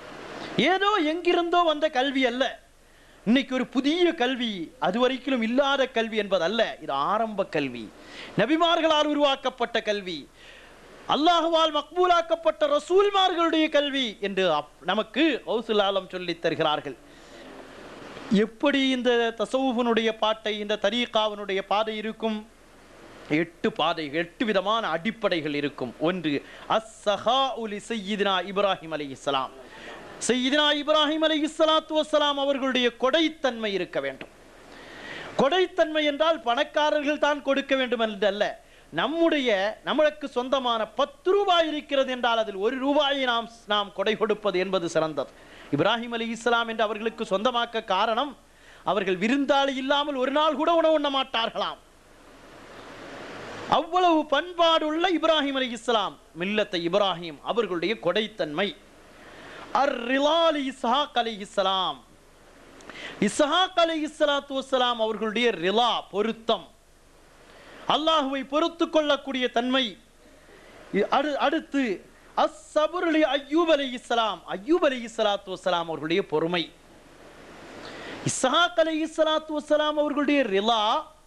ஏதோ எங்கிருந்தோ வந்த கல்வி அல்ல இன்னைக்கு ஒரு புதிய கல்வி அதுவரைக்கும் இல்லாத கல்வி என்பதல்ல இது ஆரம்ப கல்வி நபிமார்களால் உருவாக்கப்பட்ட கல்வி அல்லாஹுவால் மக்பூலாக்கப்பட்ட ரசூல்மார்களுடைய கல்வி என்று அப்- நமக்கு ஹவுசுல் ஆலம் சொல்லித் தருகிறார்கள் எப்படி இந்த தசவுனுடைய பாட்டை இந்த தரீகாவினுடைய பாதை இருக்கும் எட்டு பாதை எட்டு விதமான அடிப்படைகள் இருக்கும் ஒன்று அஸ்ஸஹா உலி சையீதினா இப்ராஹிம் அலைஹிஸ்ஸலாம் செய்தினா இப்ராஹிம் அலை இஸ்லாத்து வசலாம் அவர்களுடைய கொடைத்தன்மை இருக்க வேண்டும் கொடைத்தன்மை என்றால் பணக்காரர்கள் தான் கொடுக்க வேண்டும் என்றல்ல நம்முடைய நம்மளுக்கு சொந்தமான பத்து ரூபாய் இருக்கிறது என்றால் அதில் ஒரு ரூபாயை நாம் நாம் கொடை கொடுப்பது என்பது சிறந்தது இப்ராஹிம் அலி இஸ்லாம் என்று அவர்களுக்கு சொந்தமாக்க காரணம் அவர்கள் விருந்தாளி இல்லாமல் ஒரு நாள் கூட உணவு உண்ண மாட்டார்களாம் அவ்வளவு பண்பாடுள்ள இப்ராஹிம் அலி இஸ்லாம் மில்லத்தை இப்ராஹிம் அவர்களுடைய கொடைத்தன்மை அர் ரிலால் இஸ்ஹாக் அலி இஸ்லாம் இஸ்ஹாக் அலி இஸ்லாத்து வசலாம் அவர்களுடைய ரிலா பொருத்தம் அல்லாஹுவை பொறுத்து கொள்ளக்கூடிய தன்மை இ- அடு- அடுத்து அஸ்ஸபுருலி அய்யூப் அலி இஸ்லாம் அய்யூப் அலி இஸ்லாத்து வசலாம் அவர்களுடைய பொறுமை இஸ்ஹாக் அலி இஸ்லாத்து வசலாம் அவர்களுடைய ரிலா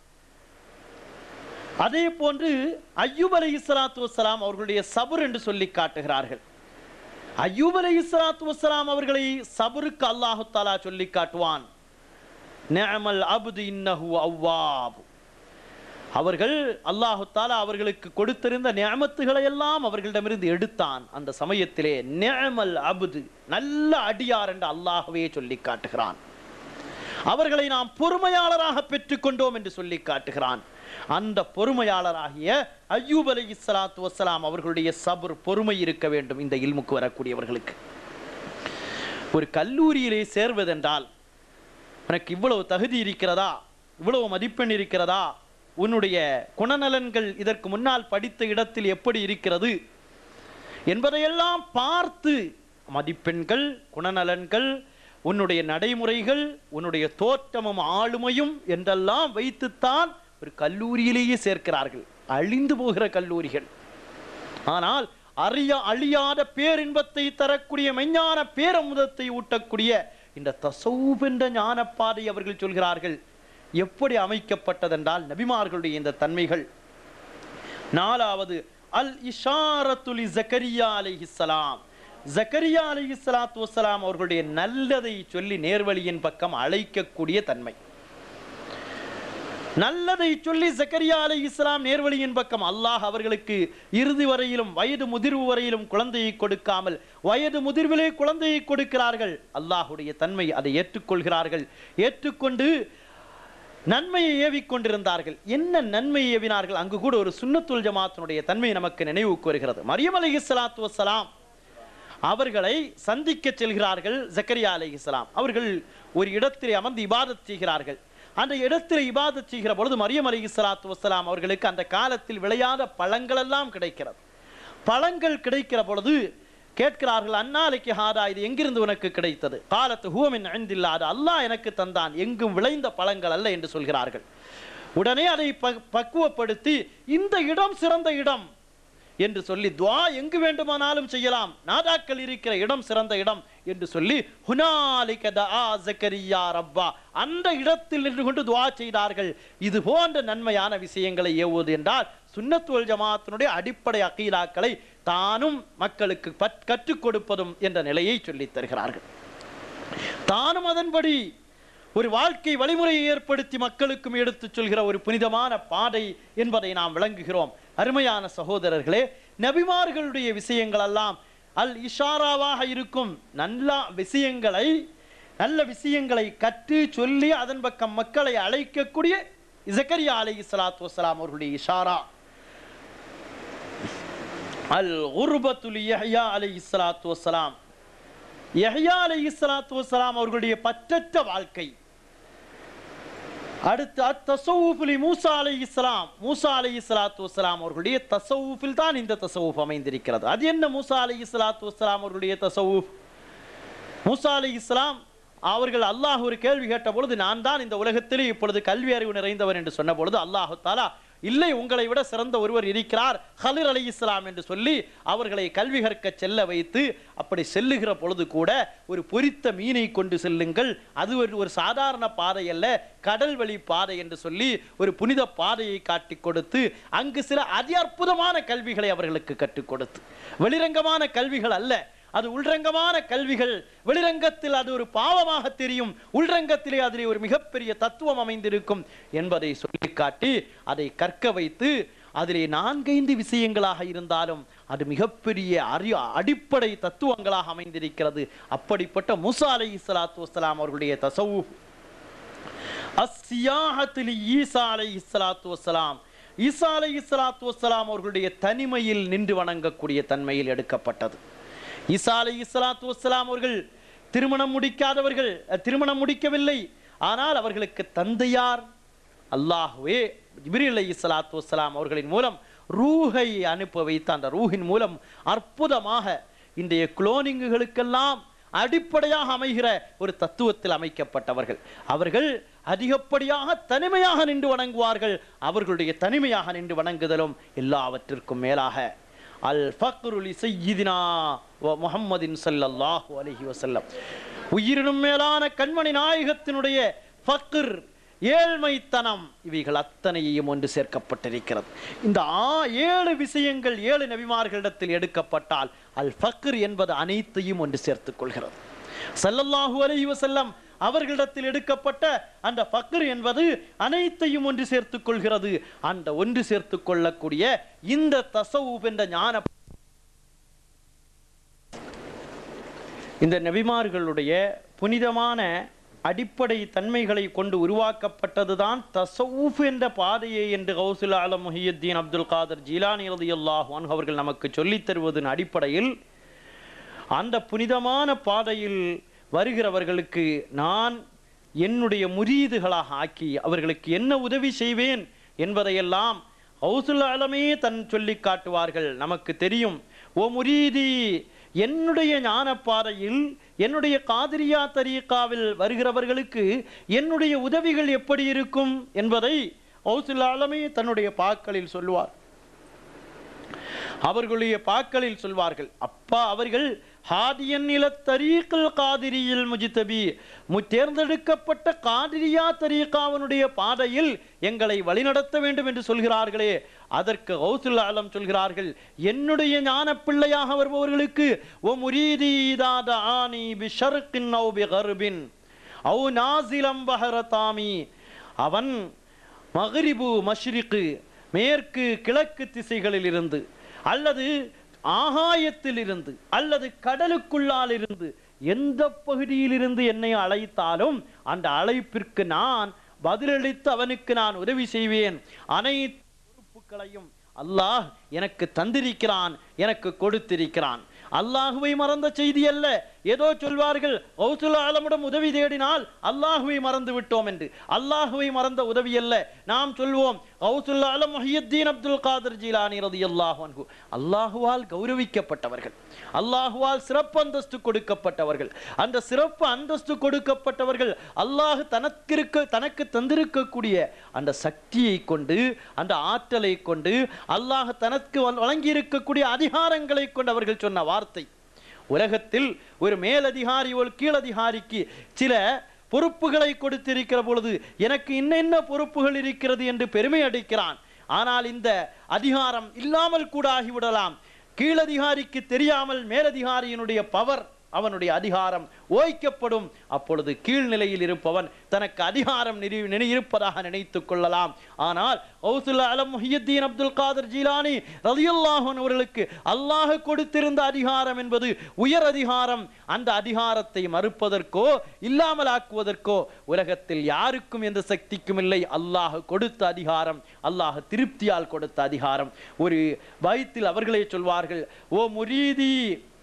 அதே போன்று அய்யூப் அலி இஸ்லாத்து வசலாம் அவர்களுடைய சபுர் என்று சொல்லி காட்டுகிறார்கள் அய்யூப் அலை இஸ்லாத்து வஸ்ஸலாம் அவர்களை சபருக்கு அல்லாஹு தாலா சொல்லி காட்டுவான் நிஅமல் அப்து இன்னஹு அவ்வாப் அவர்கள் அல்லாஹு தாலா அவர்களுக்கு கொடுத்திருந்த நியமத்துகளை எல்லாம் அவர்களிடமிருந்து எடுத்தான் அந்த சமயத்திலே நிஅமல் அப்து நல்ல அடியார் என்று அல்லாஹ்வே சொல்லி காட்டுகிறான் அவர்களை நாம் பொறுமையாளராக பெற்றுக்கொண்டோம் என்று சொல்லி காட்டுகிறான் அந்த பொறுமையாளராகிய அய்யூப் அலை இஸ்லாத்து வசலாம் அவர்களுடைய சபர் பொறுமை இருக்க வேண்டும் இந்த இல்முக்கு வரக்கூடியவர்களுக்கு ஒரு கல்லூரியிலே சேர்வதென்றால் உனக்கு இவ்வளவு தகுதி இருக்கிறதா இவ்வளவு மதிப்பெண் இருக்கிறதா உன்னுடைய குணநலன்கள் இதற்கு முன்னால் படித்த இடத்தில் எப்படி இருக்கிறது என்பதையெல்லாம் பார்த்து மதிப்பெண்கள் குணநலன்கள் உன்னுடைய நடைமுறைகள் உன்னுடைய தோற்றமும் ஆளுமையும் என்றெல்லாம் வைத்துத்தான் ஒரு கல்லூரியிலேயே சேர்க்கிறார்கள் அழிந்து போகிற கல்லூரிகள் ஆனால் அறிய அழியாத பேரின்பத்தை தரக்கூடிய மெஞ்ஞான பேரமுதத்தை ஊட்டக்கூடிய இந்த தசௌப் என்ற ஞானப்பாதை அவர்கள் சொல்கிறார்கள் எப்படி அமைக்கப்பட்டதென்றால் நபிமார்களுடைய இந்த தன்மைகள் நாலாவது அல் இஷாரத்துலி ஜக்கரியா அலைஹிஸ்ஸலாம் ஜக்கரியா அலைஹிஸ்ஸலாத்து வஸ்ஸலாம் அவர்களுடைய நல்லதை சொல்லி நேர்வழியின் பக்கம் அழைக்கக்கூடிய தன்மை நல்லதை சொல்லி ஜக்கரியா அலை இஸ்லாம் நேர்வழியின் பக்கம் அல்லாஹ் அவர்களுக்கு இறுதி வரையிலும் வயது முதிர்வு வரையிலும் குழந்தையை கொடுக்காமல் வயது முதிர்விலே குழந்தையை கொடுக்கிறார்கள் அல்லாஹுடைய தன்மை அதை ஏற்றுக்கொள்கிறார்கள் ஏற்றுக்கொண்டு நன்மையை ஏவிக் கொண்டிருந்தார்கள் என்ன நன்மையை ஏவினார்கள் அங்கு கூட ஒரு சுன்னத்துல் ஜமாத்தினுடைய தன்மை நமக்கு நினைவுக்கு வருகிறது மரியம் அலை இஸ்லாத்து வசலாம் அவர்களை சந்திக்க செல்கிறார்கள் ஜக்கரியா அலை இஸ்லாம் அவர்கள் ஒரு இடத்திலே அமர்ந்து இபாதத் செய்கிறார்கள் அந்த இடத்தில் இபாதத் செய்கிற பொழுது மரியம் அலி இஸ்லாத்து வசலாம் அவர்களுக்கு அந்த காலத்தில் விளையாத பழங்கள் எல்லாம் கிடைக்கிறது பழங்கள் கிடைக்கிற பொழுது கேட்கிறார்கள் அன்னாலைக்கு ஹாதா இது எங்கிருந்து உனக்கு கிடைத்தது காலத்து ஹூமின் அழிந்தில்லா அது அல்லாஹ் எனக்கு தந்தான் எங்கும் விளைந்த பழங்கள் அல்ல என்று சொல்கிறார்கள் உடனே அதை ப- பக்குவப்படுத்தி இந்த இடம் சிறந்த இடம் என்று சொல்லி துவா எங்கு வேண்டுமானாலும் செய்யலாம் நாதாக்கள் இருக்கிற இடம் சிறந்த இடம் என்று சொல்லி ஹுனாலிக தஆ ஜக்கரியா ரப்பா அந்த இடத்தில் நின்று கொண்டு துவா செய்தார்கள் இது போன்ற நன்மையான விஷயங்களை ஏவுவது என்றால் சுன்னத்துவல் ஜமாத்தினுடைய அடிப்படை அகீலாக்களை தானும் மக்களுக்கு பற்- கற்றுக் கொடுப்பதும் என்ற நிலையை சொல்லித் தருகிறார்கள் தானும் அதன்படி ஒரு வாழ்க்கை வழிமுறையை ஏற்படுத்தி மக்களுக்கும் எடுத்துச் சொல்கிற ஒரு புனிதமான பாதை என்பதை நாம் விளங்குகிறோம் அருமையான சகோதரர்களே நபிமார்களுடைய விஷயங்கள் எல்லாம் அல் இஷாராவாக இருக்கும் நல்ல விஷயங்களை நல்ல விஷயங்களை கற்று சொல்லி அதன் பக்கம் மக்களை அழைக்கக்கூடிய இசக்கரியா அலை இஸ்லாத்து வசலாம் அவர்களுடைய இஷாரா அல் உருபத்துல் யஹ்யா அலை இஸ்லாத்து வசலாம் யஹ்யா அலை இஸ்லாத்து வசலாம் அவர்களுடைய பற்றற்ற வாழ்க்கை அடுத்து அத்தசவுஃபிலி மூசா அலை இஸ்லாம் மூசா அலை இஸ்லாத்து வஸ்லாம் அவர்களுடைய தசவுஃபில் தான் இந்த தசவுஃப் அமைந்திருக்கிறது அது என்ன மூசா அலை இஸ்லாத்து வஸ்லாம் அவர்களுடைய தசவுஃப் மூசா அலை இஸ்லாம் அவர்கள் அல்லாஹ் ஒரு கேள்வி கேட்ட பொழுது நான் தான் இந்த உலகத்திலே இப்பொழுது கல்வி அறிவு நிறைந்தவர் என்று சொன்ன பொழுது அல்லாஹு தாலா இல்லை உங்களை விட சிறந்த ஒருவர் இருக்கிறார் ஹலிர் அலி இஸ்லாம் என்று சொல்லி அவர்களை கல்வி கற்க செல்ல வைத்து அப்படி செல்லுகிற பொழுது கூட ஒரு பொரித்த மீனை கொண்டு செல்லுங்கள் அது ஒரு ஒரு சாதாரண பாதை அல்ல கடல் வழி பாதை என்று சொல்லி ஒரு புனித பாதையை காட்டி கொடுத்து அங்கு சில அதி அற்புதமான கல்விகளை அவர்களுக்கு கற்றுக் கொடுத்து வெளிரங்கமான கல்விகள் அல்ல அது உள்ரங்கமான கல்விகள் வெளிரங்கத்தில் அது ஒரு பாவமாக தெரியும் உள்ரங்கத்திலே அதிலே ஒரு மிகப்பெரிய தத்துவம் அமைந்திருக்கும் என்பதை சொல்லி காட்டி அதை கற்க வைத்து அதிலே நான்கைந்து விஷயங்களாக இருந்தாலும் அது மிகப்பெரிய அறி அடிப்படை தத்துவங்களாக அமைந்திருக்கிறது அப்படிப்பட்ட மூசா அலை இஸ்லாத்து வஸ்ஸலாம் அவர்களுடைய தசவுஃப் அஸ்ஸியாஹத்தில் ஈசா அலை இஸ்லாத்து வஸ்ஸலாம் ஈசா அலை இஸ்லாத்து வஸ்ஸலாம் அவர்களுடைய தனிமையில் நின்று வணங்கக்கூடிய தன்மையில் எடுக்கப்பட்டது ஈசா அலை இஸ்லாத்து வஸ்ஸலாம் அவர்கள் திருமணம் முடிக்காதவர்கள் அஹ், திருமணம் முடிக்கவில்லை ஆனால் அவர்களுக்கு தந்தையார் அல்லாஹ்வே ஜிப்ரீல் அலை இஸ்லாத்து வஸ்ஸலாம் அவர்களின் மூலம் ரூஹை அனுப்ப வைத்த அந்த ரூஹின் மூலம் அற்புதமாக இன்றைய குளோனிங்குகளுக்கெல்லாம் அடிப்படையாக அமைகிற ஒரு தத்துவத்தில் அமைக்கப்பட்டவர்கள் அவர்கள் அதிகப்படியாக தனிமையாக நின்று வணங்குவார்கள் அவர்களுடைய தனிமையாக நின்று வணங்குதலும் எல்லாவற்றிற்கும் மேலாக அல் ஃபக்ருலி சையிதினா வ முஹம்மதின் ஸல்லல்லாஹு அலைஹி வஸல்லம் உயிரினும் மேலான கண்மணி நாயகத்தினுடைய ஃபக்ர் ஏழ்மைத்தனம் இவைகள் அத்தனையையும் ஒன்று சேர்க்கப்பட்டிருக்கிறது இந்த ஆ ஏழு விஷயங்கள் ஏழு நபிமார்களிடத்தில் எடுக்கப்பட்டால் அல் ஃபக்ர் என்பது அனைத்தையும் ஒன்று சேர்த்துக் கொள்கிறது ஸல்லல்லாஹு அலைஹி வஸல்லம் அவர்களிடத்தில் எடுக்கப்பட்ட அந்த ஃபக்ர் என்பது அனைத்தையும் ஒன்று சேர்த்துக் கொள்கிறது அந்த ஒன்று சேர்த்துக் கொள்ளக்கூடிய இந்த தசவுப் என்ற ஞான இந்த நபிமார்களுடைய புனிதமான அடிப்படை தன்மைகளை கொண்டு உருவாக்கப்பட்டதுதான் தசவுஃப் என்ற பாதையை என்று கௌசுல் ஆலம் முஹியுத்தீன் அப்துல் காதர் ஜீலானி ரலியல்லாஹு அன்ஹு அவர்கள் நமக்கு சொல்லித் தருவதன் அடிப்படையில் அந்த புனிதமான பாதையில் வருகிறவர்களுக்கு நான் என்னுடைய முரீதுகளாக ஆக்கி அவர்களுக்கு என்ன உதவி செய்வேன் என்பதையெல்லாம் ஹவுசுல் ஆலமே தன் சொல்லி காட்டுவார்கள் நமக்கு தெரியும் ஓ முரீதி என்னுடைய ஞானப்பாதையில் என்னுடைய காதிரியா தரீகாவில் வருகிறவர்களுக்கு என்னுடைய உதவிகள் எப்படி இருக்கும் என்பதை ஹவுசுல் ஆலமே தன்னுடைய பாக்களில் சொல்லுவார் அவர்களுடைய பாக்களில் சொல்வார்கள் அப்பா அவர்கள் ஹாதியன் நில தரீக்கல் காதிரியில் முஜித்தபி மு தேர்ந்தெடுக்கப்பட்ட காதிரியா தரீகாவனுடைய பாதையில் எங்களை வழிநடத்த வேண்டும் என்று சொல்கிறார்களே அதற்கு கௌசுல் ஆலம் சொல்கிறார்கள் என்னுடைய ஞான பிள்ளையாக வருபவர்களுக்கு ஓ முரீதி இதாத ஆனி பி ஷர்கின் அவு பி கர்பின் அவு நாசிலம் பஹரதாமி அவன் மகரிபு மஷ்ரிக்கு மேற்கு கிழக்கு திசைகளில் இருந்து அல்லது ஆகாயத்தில் இருந்து அல்லது கடலுக்குள்ளால் இருந்து எந்த பகுதியில் இருந்து என்னை அழைத்தாலும் அந்த அழைப்பிற்கு நான் பதிலளித்து அவனுக்கு நான் உதவி செய்வேன் அனைத்து பொறுப்புகளையும் அல்லாஹ் எனக்கு தந்திருக்கிறான் எனக்கு கொடுத்திருக்கிறான் அல்லாஹுவை மறந்த செய்தி அல்ல ஏதோ சொல்வார்கள் கௌசுல் ஆலமிடம் உதவி தேடினால் அல்லாஹுவை மறந்து விட்டோம் என்று அல்லாஹுவை மறந்த உதவி அல்ல நாம் சொல்வோம் கௌசுல் ஆலம் முஹியுத்தீன் அப்துல் காதர் ஜீலானி ரலியல்லாஹு அன்ஹு அல்லாஹுவால் கௌரவிக்கப்பட்டவர்கள் அல்லாஹுவால் சிறப்பு அந்தஸ்து கொடுக்கப்பட்டவர்கள் அந்த சிறப்பு அந்தஸ்து கொடுக்கப்பட்டவர்கள் அல்லாஹ் தனக்கு இருக்க தனக்கு தந்திருக்கக்கூடிய அந்த சக்தியை கொண்டு அந்த ஆற்றலை கொண்டு அல்லாஹ் தனக்கு வழ- வழங்கியிருக்கக்கூடிய அதிகாரங்களை கொண்டு அவர்கள் சொன்ன வார்த்தை உலகத்தில் ஒரு மேலதிகாரி ஒரு கீழதிகாரிக்கு சில பொறுப்புகளை கொடுத்திருக்கிற பொழுது எனக்கு இன்னென்ன பொறுப்புகள் இருக்கிறது என்று பெருமை அடிக்கிறான் ஆனால் இந்த அதிகாரம் இல்லாமல் கூட ஆகிவிடலாம் கீழதிகாரிக்கு தெரியாமல் மேலதிகாரியினுடைய பவர் அவனுடைய அதிகாரம் ஓய்க்கப்படும் அப்பொழுது கீழ்நிலையில் இருப்பவன் தனக்கு அதிகாரம் நிறு நினை- இருப்பதாக நினைத்துக் கொள்ளலாம் ஆனால் கௌசுல் அலம் முஹியுத்தீன் அப்துல் காதர் ஜீலானி ரலியல்லாஹு அன்ஹு அவர்களுக்கு அல்லாஹ் கொடுத்திருந்த அதிகாரம் என்பது உயர் அதிகாரம் அந்த அதிகாரத்தை மறுப்பதற்கோ இல்லாமல் ஆக்குவதற்கோ உலகத்தில் யாருக்கும் எந்த சக்திக்கும் இல்லை அல்லாஹ் கொடுத்த அதிகாரம் அல்லாஹ் திருப்தியால் கொடுத்த அதிகாரம் ஒரு பயத்தில் அவர்களே சொல்வார்கள் ஓ முரீதி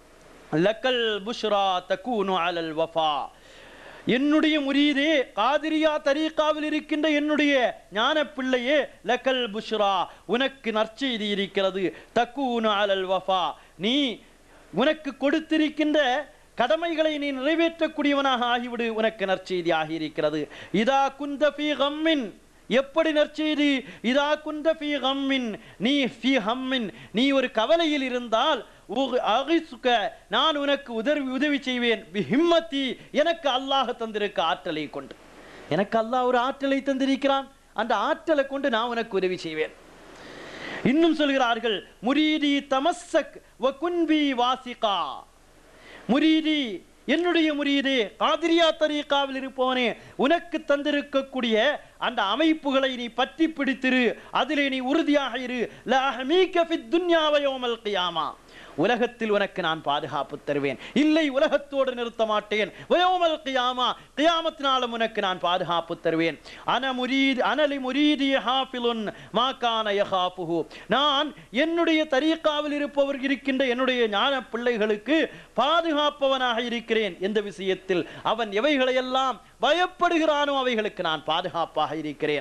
லக்கல் புஷ்ரா தக்கூனு அலல் வஃபா என்னுடைய முரீதே காதிரியா தரீகாவில் இருக்கின்ற என்னுடைய ஞான பிள்ளையே லக்கல் புஷ்ரா உனக்கு நற்செய்தி இருக்கிறது தக்கூனு அலல் வஃபா நீ உனக்கு கொடுத்திருக்கின்ற கடமைகளை நீ நிறைவேற்றக்கூடியவனாக ஆகிவிடு உனக்கு நற்செய்தி ஆகியிருக்கிறது இதா குந்த ஃபீ கம்மின் எப்படி நற்செய்தி இதா குந்த ஃபீ கம்மின் நீ ஃபீ ஹம்மின் நீ ஒரு கவலையில் இருந்தால் உக- அகிசுக நான் உனக்கு உதவி உதவி செய்வேன் ஹிம்மத்தி எனக்கு அல்லாஹ் தந்திருக்க ஆற்றலை கொண்டு எனக்கு அல்லாஹ் ஒரு ஆற்றலை தந்திருக்கிறான் அந்த ஆற்றலை கொண்டு நான் உனக்கு உதவி செய்வேன் இன்னும் சொல்கிறார்கள் முரீதி தமஸ்ஸக் வ குன்பி வாசிகா முரீதி என்னுடைய முறியதே காதிரியா தரீகாவில் இருப்பவனே உனக்கு தந்திருக்கக்கூடிய அந்த அமைப்புகளை நீ பற்றி பிடித்திரு அதிலே நீ உறுதியாக இரு லா அஹ்மீக ஃபித் துன்யா வ யௌமல் கியாமா உலகத்தில் உனக்கு நான் பாதுகாப்பு தருவேன் இல்லை உலகத்தோடு நிறுத்த மாட்டேன் வயோமல் கியாமா கியாமத்தினாலும் உனக்கு நான் பாதுகாப்பு தருவேன் அன முரீத் அனலி முரீதி ஹாஃபிலுன் மாகான யஹாஃபுஹு நான் என்னுடைய தரீக்காவில் இருப்பவர் இருக்கின்ற என்னுடைய ஞான பிள்ளைகளுக்கு பாதுகாப்பவனாக இருக்கிறேன் எந்த விஷயத்தில் அவன் எவைகளையெல்லாம் பயப்படுகிறானோ அவைகளுக்கு நான் பாதுகாப்பாக இருக்கிறேன்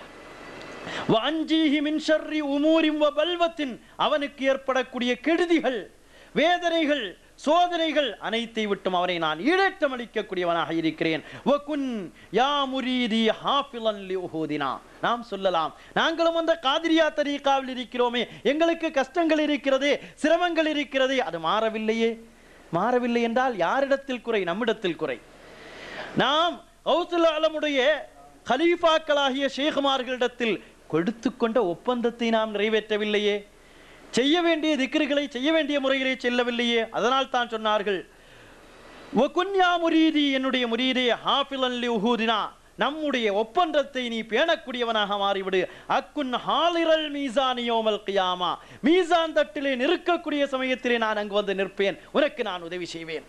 வஅஞ்சீஹி மின் ஷர்ரி உமூரின் வ பல்வத்தின் அவனுக்கு ஏற்படக்கூடிய கெடுதிகள் வேதனைகள் சோதனைகள் அனைத்தை விட்டும் அவனை நான் ஈடேற்றம் அளிக்கக்கூடியவனாக இருக்கிறேன் வகுன் யா முரீதி ஹாஃபிலன் லி உஹூதினா நாம் சொல்லலாம் நாங்களும் அந்த காதிரியா தரீகாவில் இருக்கிறோமே எங்களுக்கு கஷ்டங்கள் இருக்கிறதே சிரமங்கள் இருக்கிறதே அது மாறவில்லையே மாறவில்லை என்றால் யாரிடத்தில் குறை நம்மிடத்தில் குறை நாம் கௌசுல் ஆலமுடைய கலீஃபாக்களாகிய ஷேகுமார்களிடத்தில் கொடுத்து கொண்ட ஒப்பந்தத்தை நாம் நிறைவேற்றவில்லையே செய்ய வேண்டிய திக்ருகளை செய்ய வேண்டிய முறையிலே செல்லவில்லையே அதனால் தான் சொன்னார்கள் ஒகுன்யா முரீதி என்னுடைய முரீதே ஹாஃபிலன் லி உஹூதினா நம்முடைய ஒப்பந்தத்தை நீ பேணக்கூடியவனாக மாறிவிடு அக்குன் ஹாலிரல் மீசான் யோமல் கியாமா மீசான் தட்டிலே நிற்கக்கூடிய சமயத்திலே நான் அங்கு வந்து நிற்பேன் உனக்கு நான் உதவி செய்வேன்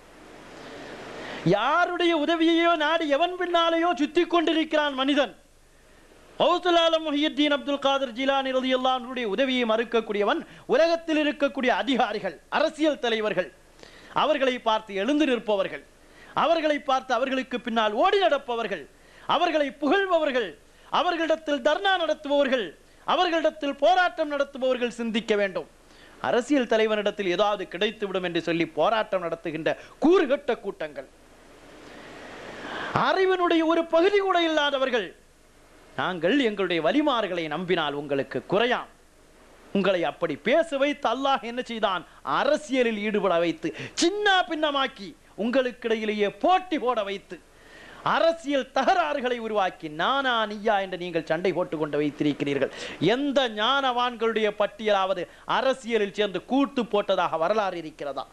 யாருடைய உதவியையோ நாடி எவன் பின்னாலேயோ சுத்தி கொண்டிருக்கிறான் மனிதன் கௌசுல் ஆலம் முஹியுத்தீன் அப்துல் காதர் ஜிலானி ரலியல்லாஹுடைய உதவியை மறுக்கக்கூடியவன் உலகத்தில் இருக்கக்கூடிய அதிகாரிகள் அரசியல் தலைவர்கள் அவர்களை பார்த்து எழுந்து நிற்பவர்கள் அவர்களை பார்த்து அவர்களுக்கு பின்னால் ஓடி நடப்பவர்கள் அவர்களை புகழ்பவர்கள் அவர்களிடத்தில் தர்ணா நடத்துபவர்கள் அவர்களிடத்தில் போராட்டம் நடத்துபவர்கள் சிந்திக்க வேண்டும் அரசியல் தலைவனிடத்தில் ஏதாவது கிடைத்துவிடும் என்று சொல்லி போராட்டம் நடத்துகின்ற கூறுகட்ட கூட்டங்கள் அறிவினுடைய ஒரு பகுதி கூட இல்லாதவர்கள் நாங்கள் எங்களுடைய வலிமார்களை நம்பினால் உங்களுக்கு குறையாம் உங்களை அப்படி பேச வைத்து அல்லாஹ் என்ன செய்தான் அரசியலில் ஈடுபட வைத்து சின்ன பின்னமாக்கி உங்களுக்கிடையிலேயே போட்டி போட வைத்து அரசியல் தகராறுகளை உருவாக்கி நானா நீயா என்று நீங்கள் சண்டை போட்டுக் கொண்டு வைத்திருக்கிறீர்கள் எந்த ஞானவான்களுடைய பட்டியலாவது அரசியலில் சேர்ந்து கூட்டு போட்டதாக வரலாறு இருக்கிறதா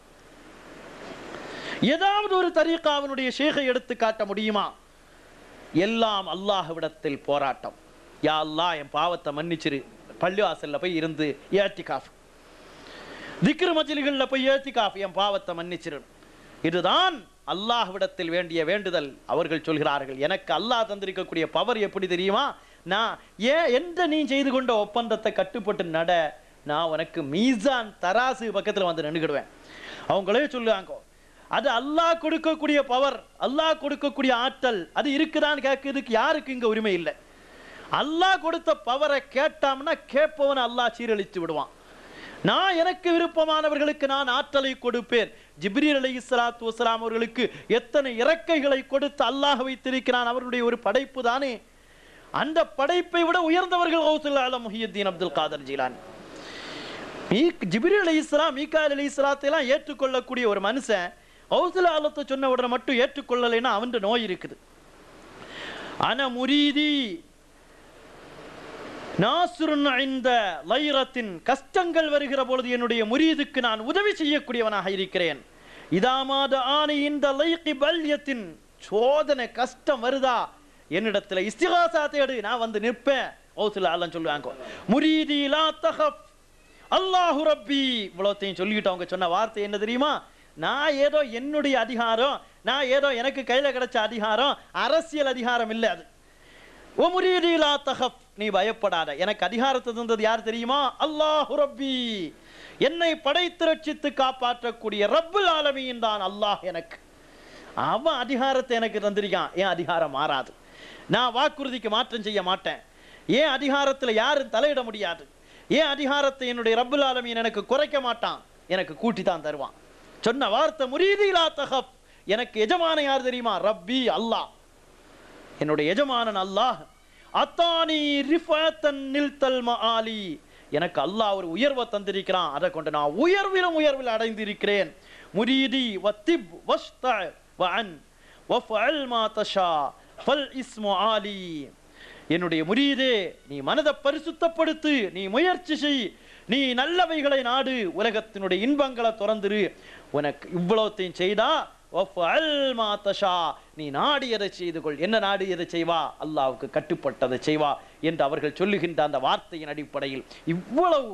ஏதாவது ஒரு தரீகாவினுடைய ஷேகை எடுத்து காட்ட முடியுமா எல்லாம் அல்லாஹ்விடத்தில் போராட்டம் யா அல்லாஹ் என் பாவத்தை மன்னிச்சிரு பள்ளிவாசல்ல போய் இருந்து ஏத்திகாஃப் திக்ரு மஜில்கள்ல போய் ஏத்திகாஃப் என் பாவத்தை மன்னிச்சிரு இதுதான் அல்லாஹ்விடத்தில் வேண்டிய வேண்டுதல் அவர்கள் சொல்கிறார்கள் எனக்கு அல்லாஹ் தந்திருக்கக்கூடிய பவர் எப்படி தெரியுமா நான் ஏன் எந்த நீ செய்து கொண்ட ஒப்பந்தத்தை கட்டுப்பட்டு நட நான் உனக்கு மீசான் தராசு பக்கத்துல வந்து நின்றுக்கிடுவேன் அவங்களே சொல்லுவாங்க அது அல்லாஹ் கொடுக்கக்கூடிய பவர் அல்லாஹ் கொடுக்கக்கூடிய ஆற்றல் அது இருக்குதான்னு கேட்கறதுக்கு யாருக்கு இங்க உரிமை இல்லை அல்லாஹ் கொடுத்த பவரை கேட்டாம்னா கேட்பவன் அல்லாஹ் சீரழித்து விடுவான் நான் எனக்கு விருப்பமானவர்களுக்கு நான் ஆற்றலை கொடுப்பேன் ஜிப்ரீல் அலி இஸ்லாத்து வசலாம் அவர்களுக்கு எத்தனை இறக்கைகளை கொடுத்து அல்லாஹ் வைத்திருக்கிறான் அவருடைய ஒரு படைப்பு தானே அந்த படைப்பை விட உயர்ந்தவர்கள் கௌசுல் ஆலம் முஹியுத்தீன் அப்துல் காதர் ஜீலானி மீக் ஜிப்ரீல் அலி இஸ்லாம் மீகால் அலி இஸ்லாத்தை எல்லாம் ஏற்றுக்கொள்ளக்கூடிய ஒரு மனுஷன் கௌசுல் ஆலத்தை சொன்ன உடனே மட்டும் ஏற்றுக்கொள்ளலைன்னா அவன் நோய் இருக்குது அன முரீதி நாசுருன் இந்த லைரத்தின் கஷ்டங்கள் வருகிற பொழுது என்னுடைய முரீதுக்கு நான் உதவி செய்யக்கூடியவனாக இருக்கிறேன் இதாமாத ஆணி இந்த லைகி பல்யத்தின் சோதனை கஷ்டம் வருதா என்னிடத்துல இஸ்திகாசா தேடு நான் வந்து நிற்பேன் ஓசுல அல்லன் சொல்லுவாங்க முரீதி லா தஹப் அல்லாஹு ரப்பி இவ்வளோத்தையும் சொல்லிட்டு அவங்க சொன்ன வார்த்தை என்ன தெரியுமா நான் ஏதோ என்னுடைய அதிகாரம் நான் ஏதோ எனக்கு கையில கிடைச்ச அதிகாரம் அரசியல் அதிகாரம் இல்லை அது ஓ முரீதி லா தஹப் நீ பயப்படாத எனக்கு அதிகாரத்தை தந்தது யார் தெரியுமா அல்லாஹு ரப்பி என்னை படைத்து ரட்சித்து காப்பாற்றக்கூடிய ரப்புல் ஆலமீன் தான் அல்லாஹ் எனக்கு அவன் அதிகாரத்தை எனக்கு தந்திருக்கான் என் அதிகாரம் மாறாது நான் வாக்குறுதிக்கு மாற்றம் செய்ய மாட்டேன் ஏன் அதிகாரத்தில் யாரும் தலையிட முடியாது ஏன் அதிகாரத்தை என்னுடைய ரப்புல் ஆலமீன் எனக்கு குறைக்க மாட்டான் எனக்கு கூட்டி தான் தருவான் சொன்ன வார்த்தை முரீதிலா தகப் எனக்கு எஜமான யார் தெரியுமா ரப்பி அல்லாஹ் என்னுடைய எஜமானன் அல்லாஹ் அத்தானி ரிஃபத்தன் நில்தல் மஆலி எனக்கு அல்லாஹ் ஒரு உயர்வை தந்திருக்கிறான் அதை கொண்டு நான் உயர்விலும் உயர்வில் அடைந்திருக்கிறேன் முரீதி வத்திப் வஸ்த வஅன் வஃஅல் மா தஷா ஃபல் இஸ்மு ஆலி என்னுடைய முரீதே நீ மனதை பரிசுத்தப்படுத்து நீ முயற்சி செய் நீ நல்லவைகளை நாடு உலகத்தினுடைய இன்பங்களை திறந்துரு உனக்கு இவ்வளோத்தையும் செய்தா வஃப்அல் மா தஷா நீ நாடியதை செய்து கொள் என்ன நாடியதை செய்வா அல்லாஹ்வுக்கு கட்டுப்பட்டதை செய்வா என்று அவர்கள் சொல்லுகின்ற அந்த வார்த்தையின் அடிப்படையில் இவ்வளவு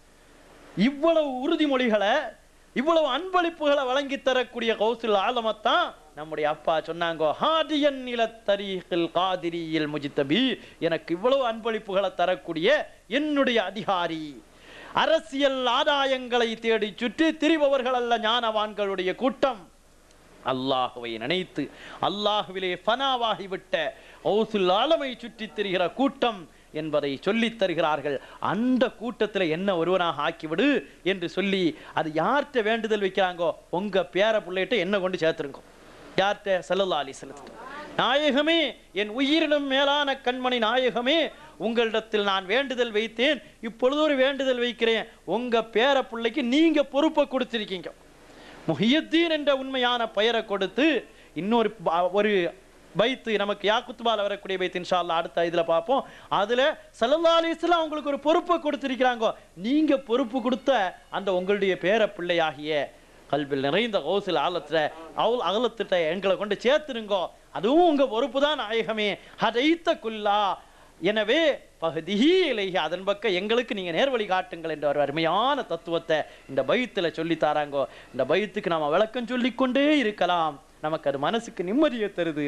இவ்வளவு உறுதிமொழிகளை இவ்வளவு அன்பளிப்புகளை வழங்கி தரக்கூடிய கௌசில் ஆலமத்தான் நம்முடைய அப்பா சொன்னாங்க ஹாதியன் நிலத்தரீகில் காதிரியில் முஜித்தபி எனக்கு இவ்வளவு அன்பளிப்புகளை தரக்கூடிய என்னுடைய அதிகாரி அரசியல் ஆதாயங்களை தேடி சுற்றி திரிபவர்கள் அல்ல ஞானவான்களுடைய கூட்டம் அல்லாஹுவை நினைத்து அல்லாஹுவிலே ஃபனாவாகிவிட்ட ஔசுல் ஆலமை சுற்றித் திரிகிற கூட்டம் என்பதை சொல்லித் தருகிறார்கள் அந்த கூட்டத்தில் என்ன ஒருவனாக ஆக்கிவிடு என்று சொல்லி அது யார்கிட்ட வேண்டுதல் வைக்கிறாங்கோ உங்க பேர பிள்ளைகிட்ட என்ன கொண்டு சேர்த்துருங்க யார்கிட்ட சல்லல்லா அலி செலுத்து நாயகமே என் உயிரினும் மேலான கண்மணி நாயகமே உங்களிடத்தில் நான் வேண்டுதல் வைத்தேன் இப்பொழுது ஒரு வேண்டுதல் வைக்கிறேன் உங்க பேர பிள்ளைக்கு நீங்க பொறுப்பை கொடுத்திருக்கீங்க முஹியத்தீன் என்ற உண்மையான பெயரை கொடுத்து இன்னொரு ப- ஒரு பைத்து நமக்கு யாக்குத்துபால வரக்கூடிய பைத்து இன்ஷா அல்லாஹ் அடுத்த இதுல பார்ப்போம் அதுல ஸல்லல்லாஹு அலைஹி வஸல்லம் உங்களுக்கு ஒரு பொறுப்பை கொடுத்திருக்கிறாங்க நீங்க பொறுப்பு கொடுத்த அந்த உங்களுடைய பேர பிள்ளையாகிய கல்வில் நிறைந்த கௌசில் ஆலத்துல அவள் அகலத்திட்ட எங்களை கொண்டு சேர்த்துருங்கோ அதுவும் உங்க பொறுப்பு தான் நாயகமே ஹதைத்த குல்லா எனவே பகுதிஹி இலைஹி அதன் பக்கம் எங்களுக்கு நீங்க நேர்வழி காட்டுங்கள் என்ற ஒரு அருமையான தத்துவத்தை இந்த பைத்துல சொல்லி தாராங்கோ இந்த பைத்துக்கு நாம விளக்கம் சொல்லிக்கொண்டே இருக்கலாம் நமக்கு அது மனசுக்கு நிம்மதியை தருது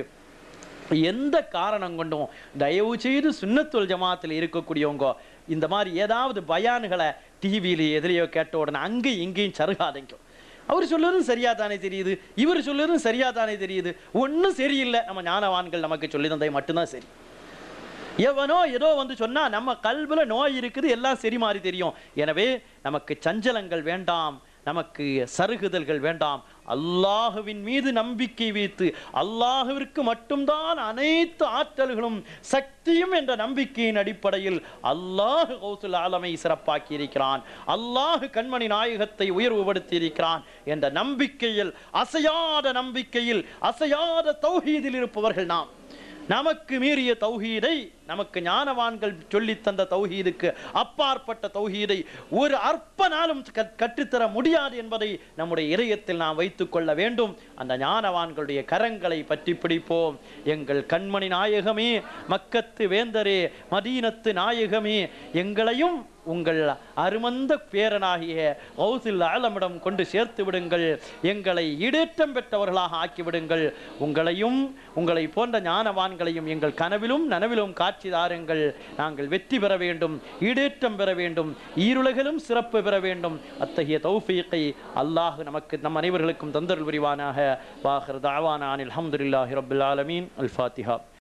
எந்த காரணம் கொண்டும் தயவு செய்து சுன்னத்துல் ஜமாத்தில் இருக்கக்கூடியவங்க இந்த மாதிரி ஏதாவது பயானுகளை டிவியில எதிரையோ கேட்ட உடனே அங்கேயும் இங்கேயும் சருகாதைங்க அவர் சொல்லுறதும் சரியா தானே தெரியுது இவர் சொல்லுறதும் சரியா தானே தெரியுது ஒண்ணும் சரியில்லை நம்ம ஞானவான்கள் நமக்கு சொல்லி தந்ததை மட்டும்தான் சரி எவனோ ஏதோ வந்து சொன்னா நம்ம கல்வில நோய் இருக்குது எல்லாம் சரி மாறி தெரியும் எனவே நமக்கு சஞ்சலங்கள் வேண்டாம் நமக்கு சருகுதல்கள் வேண்டாம் அல்லாஹுவின் மீது நம்பிக்கை வைத்து அல்லாஹுவிற்கு மட்டும்தான் அனைத்து ஆற்றல்களும் சக்தியும் என்ற நம்பிக்கையின் அடிப்படையில் அல்லாஹ் கௌசுல் ஆலமை சிறப்பாக்கி இருக்கிறான் அல்லாஹ் கண்மணி நாயகத்தை உயர்வுபடுத்தி இருக்கிறான் என்ற நம்பிக்கையில் அசையாத நம்பிக்கையில் அசையாத தௌஹீதில் இருப்பவர்கள் நாம் நமக்கு மீறிய தௌஹீதை நமக்கு ஞானவான்கள் சொல்லித் தந்த தௌஹீதுக்கு அப்பாற்பட்ட தௌஹீதை ஒரு அற்ப நாளும் கற்- கற்றுத்தர முடியாது என்பதை நம்முடைய இதயத்தில் நாம் வைத்துக் கொள்ள வேண்டும் அந்த ஞானவான்களுடைய கரங்களை பற்றி பிடிப்போம் எங்கள் கண்மணி நாயகமே மக்கத்து வேந்தரே மதீனத்து நாயகமே எங்களையும் உங்கள் அருமந்த பேரனாகிய கௌசில் ஆலமிடம் கொண்டு சேர்த்து விடுங்கள் எங்களை ஈடேற்றம் பெற்றவர்களாக ஆக்கி விடுங்கள் உங்களையும் உங்களை போன்ற ஞானவான்களையும் எங்கள் கனவிலும் நனவிலும் காட்சி தாருங்கள் நாங்கள் வெற்றி பெற வேண்டும் ஈடேற்றம் பெற வேண்டும் ஈருலகிலும் சிறப்பு பெற வேண்டும் அத்தகைய தௌஃபீக்கை அல்லாஹ் நமக்கு நம் அனைவர்களுக்கும் தந்தருள் புரிவானாக வாஹர் தாவானான் அல்ஹம்துலில்லாஹி ரப்பில் ஆலமீன் அல் ஃபாத்திஹா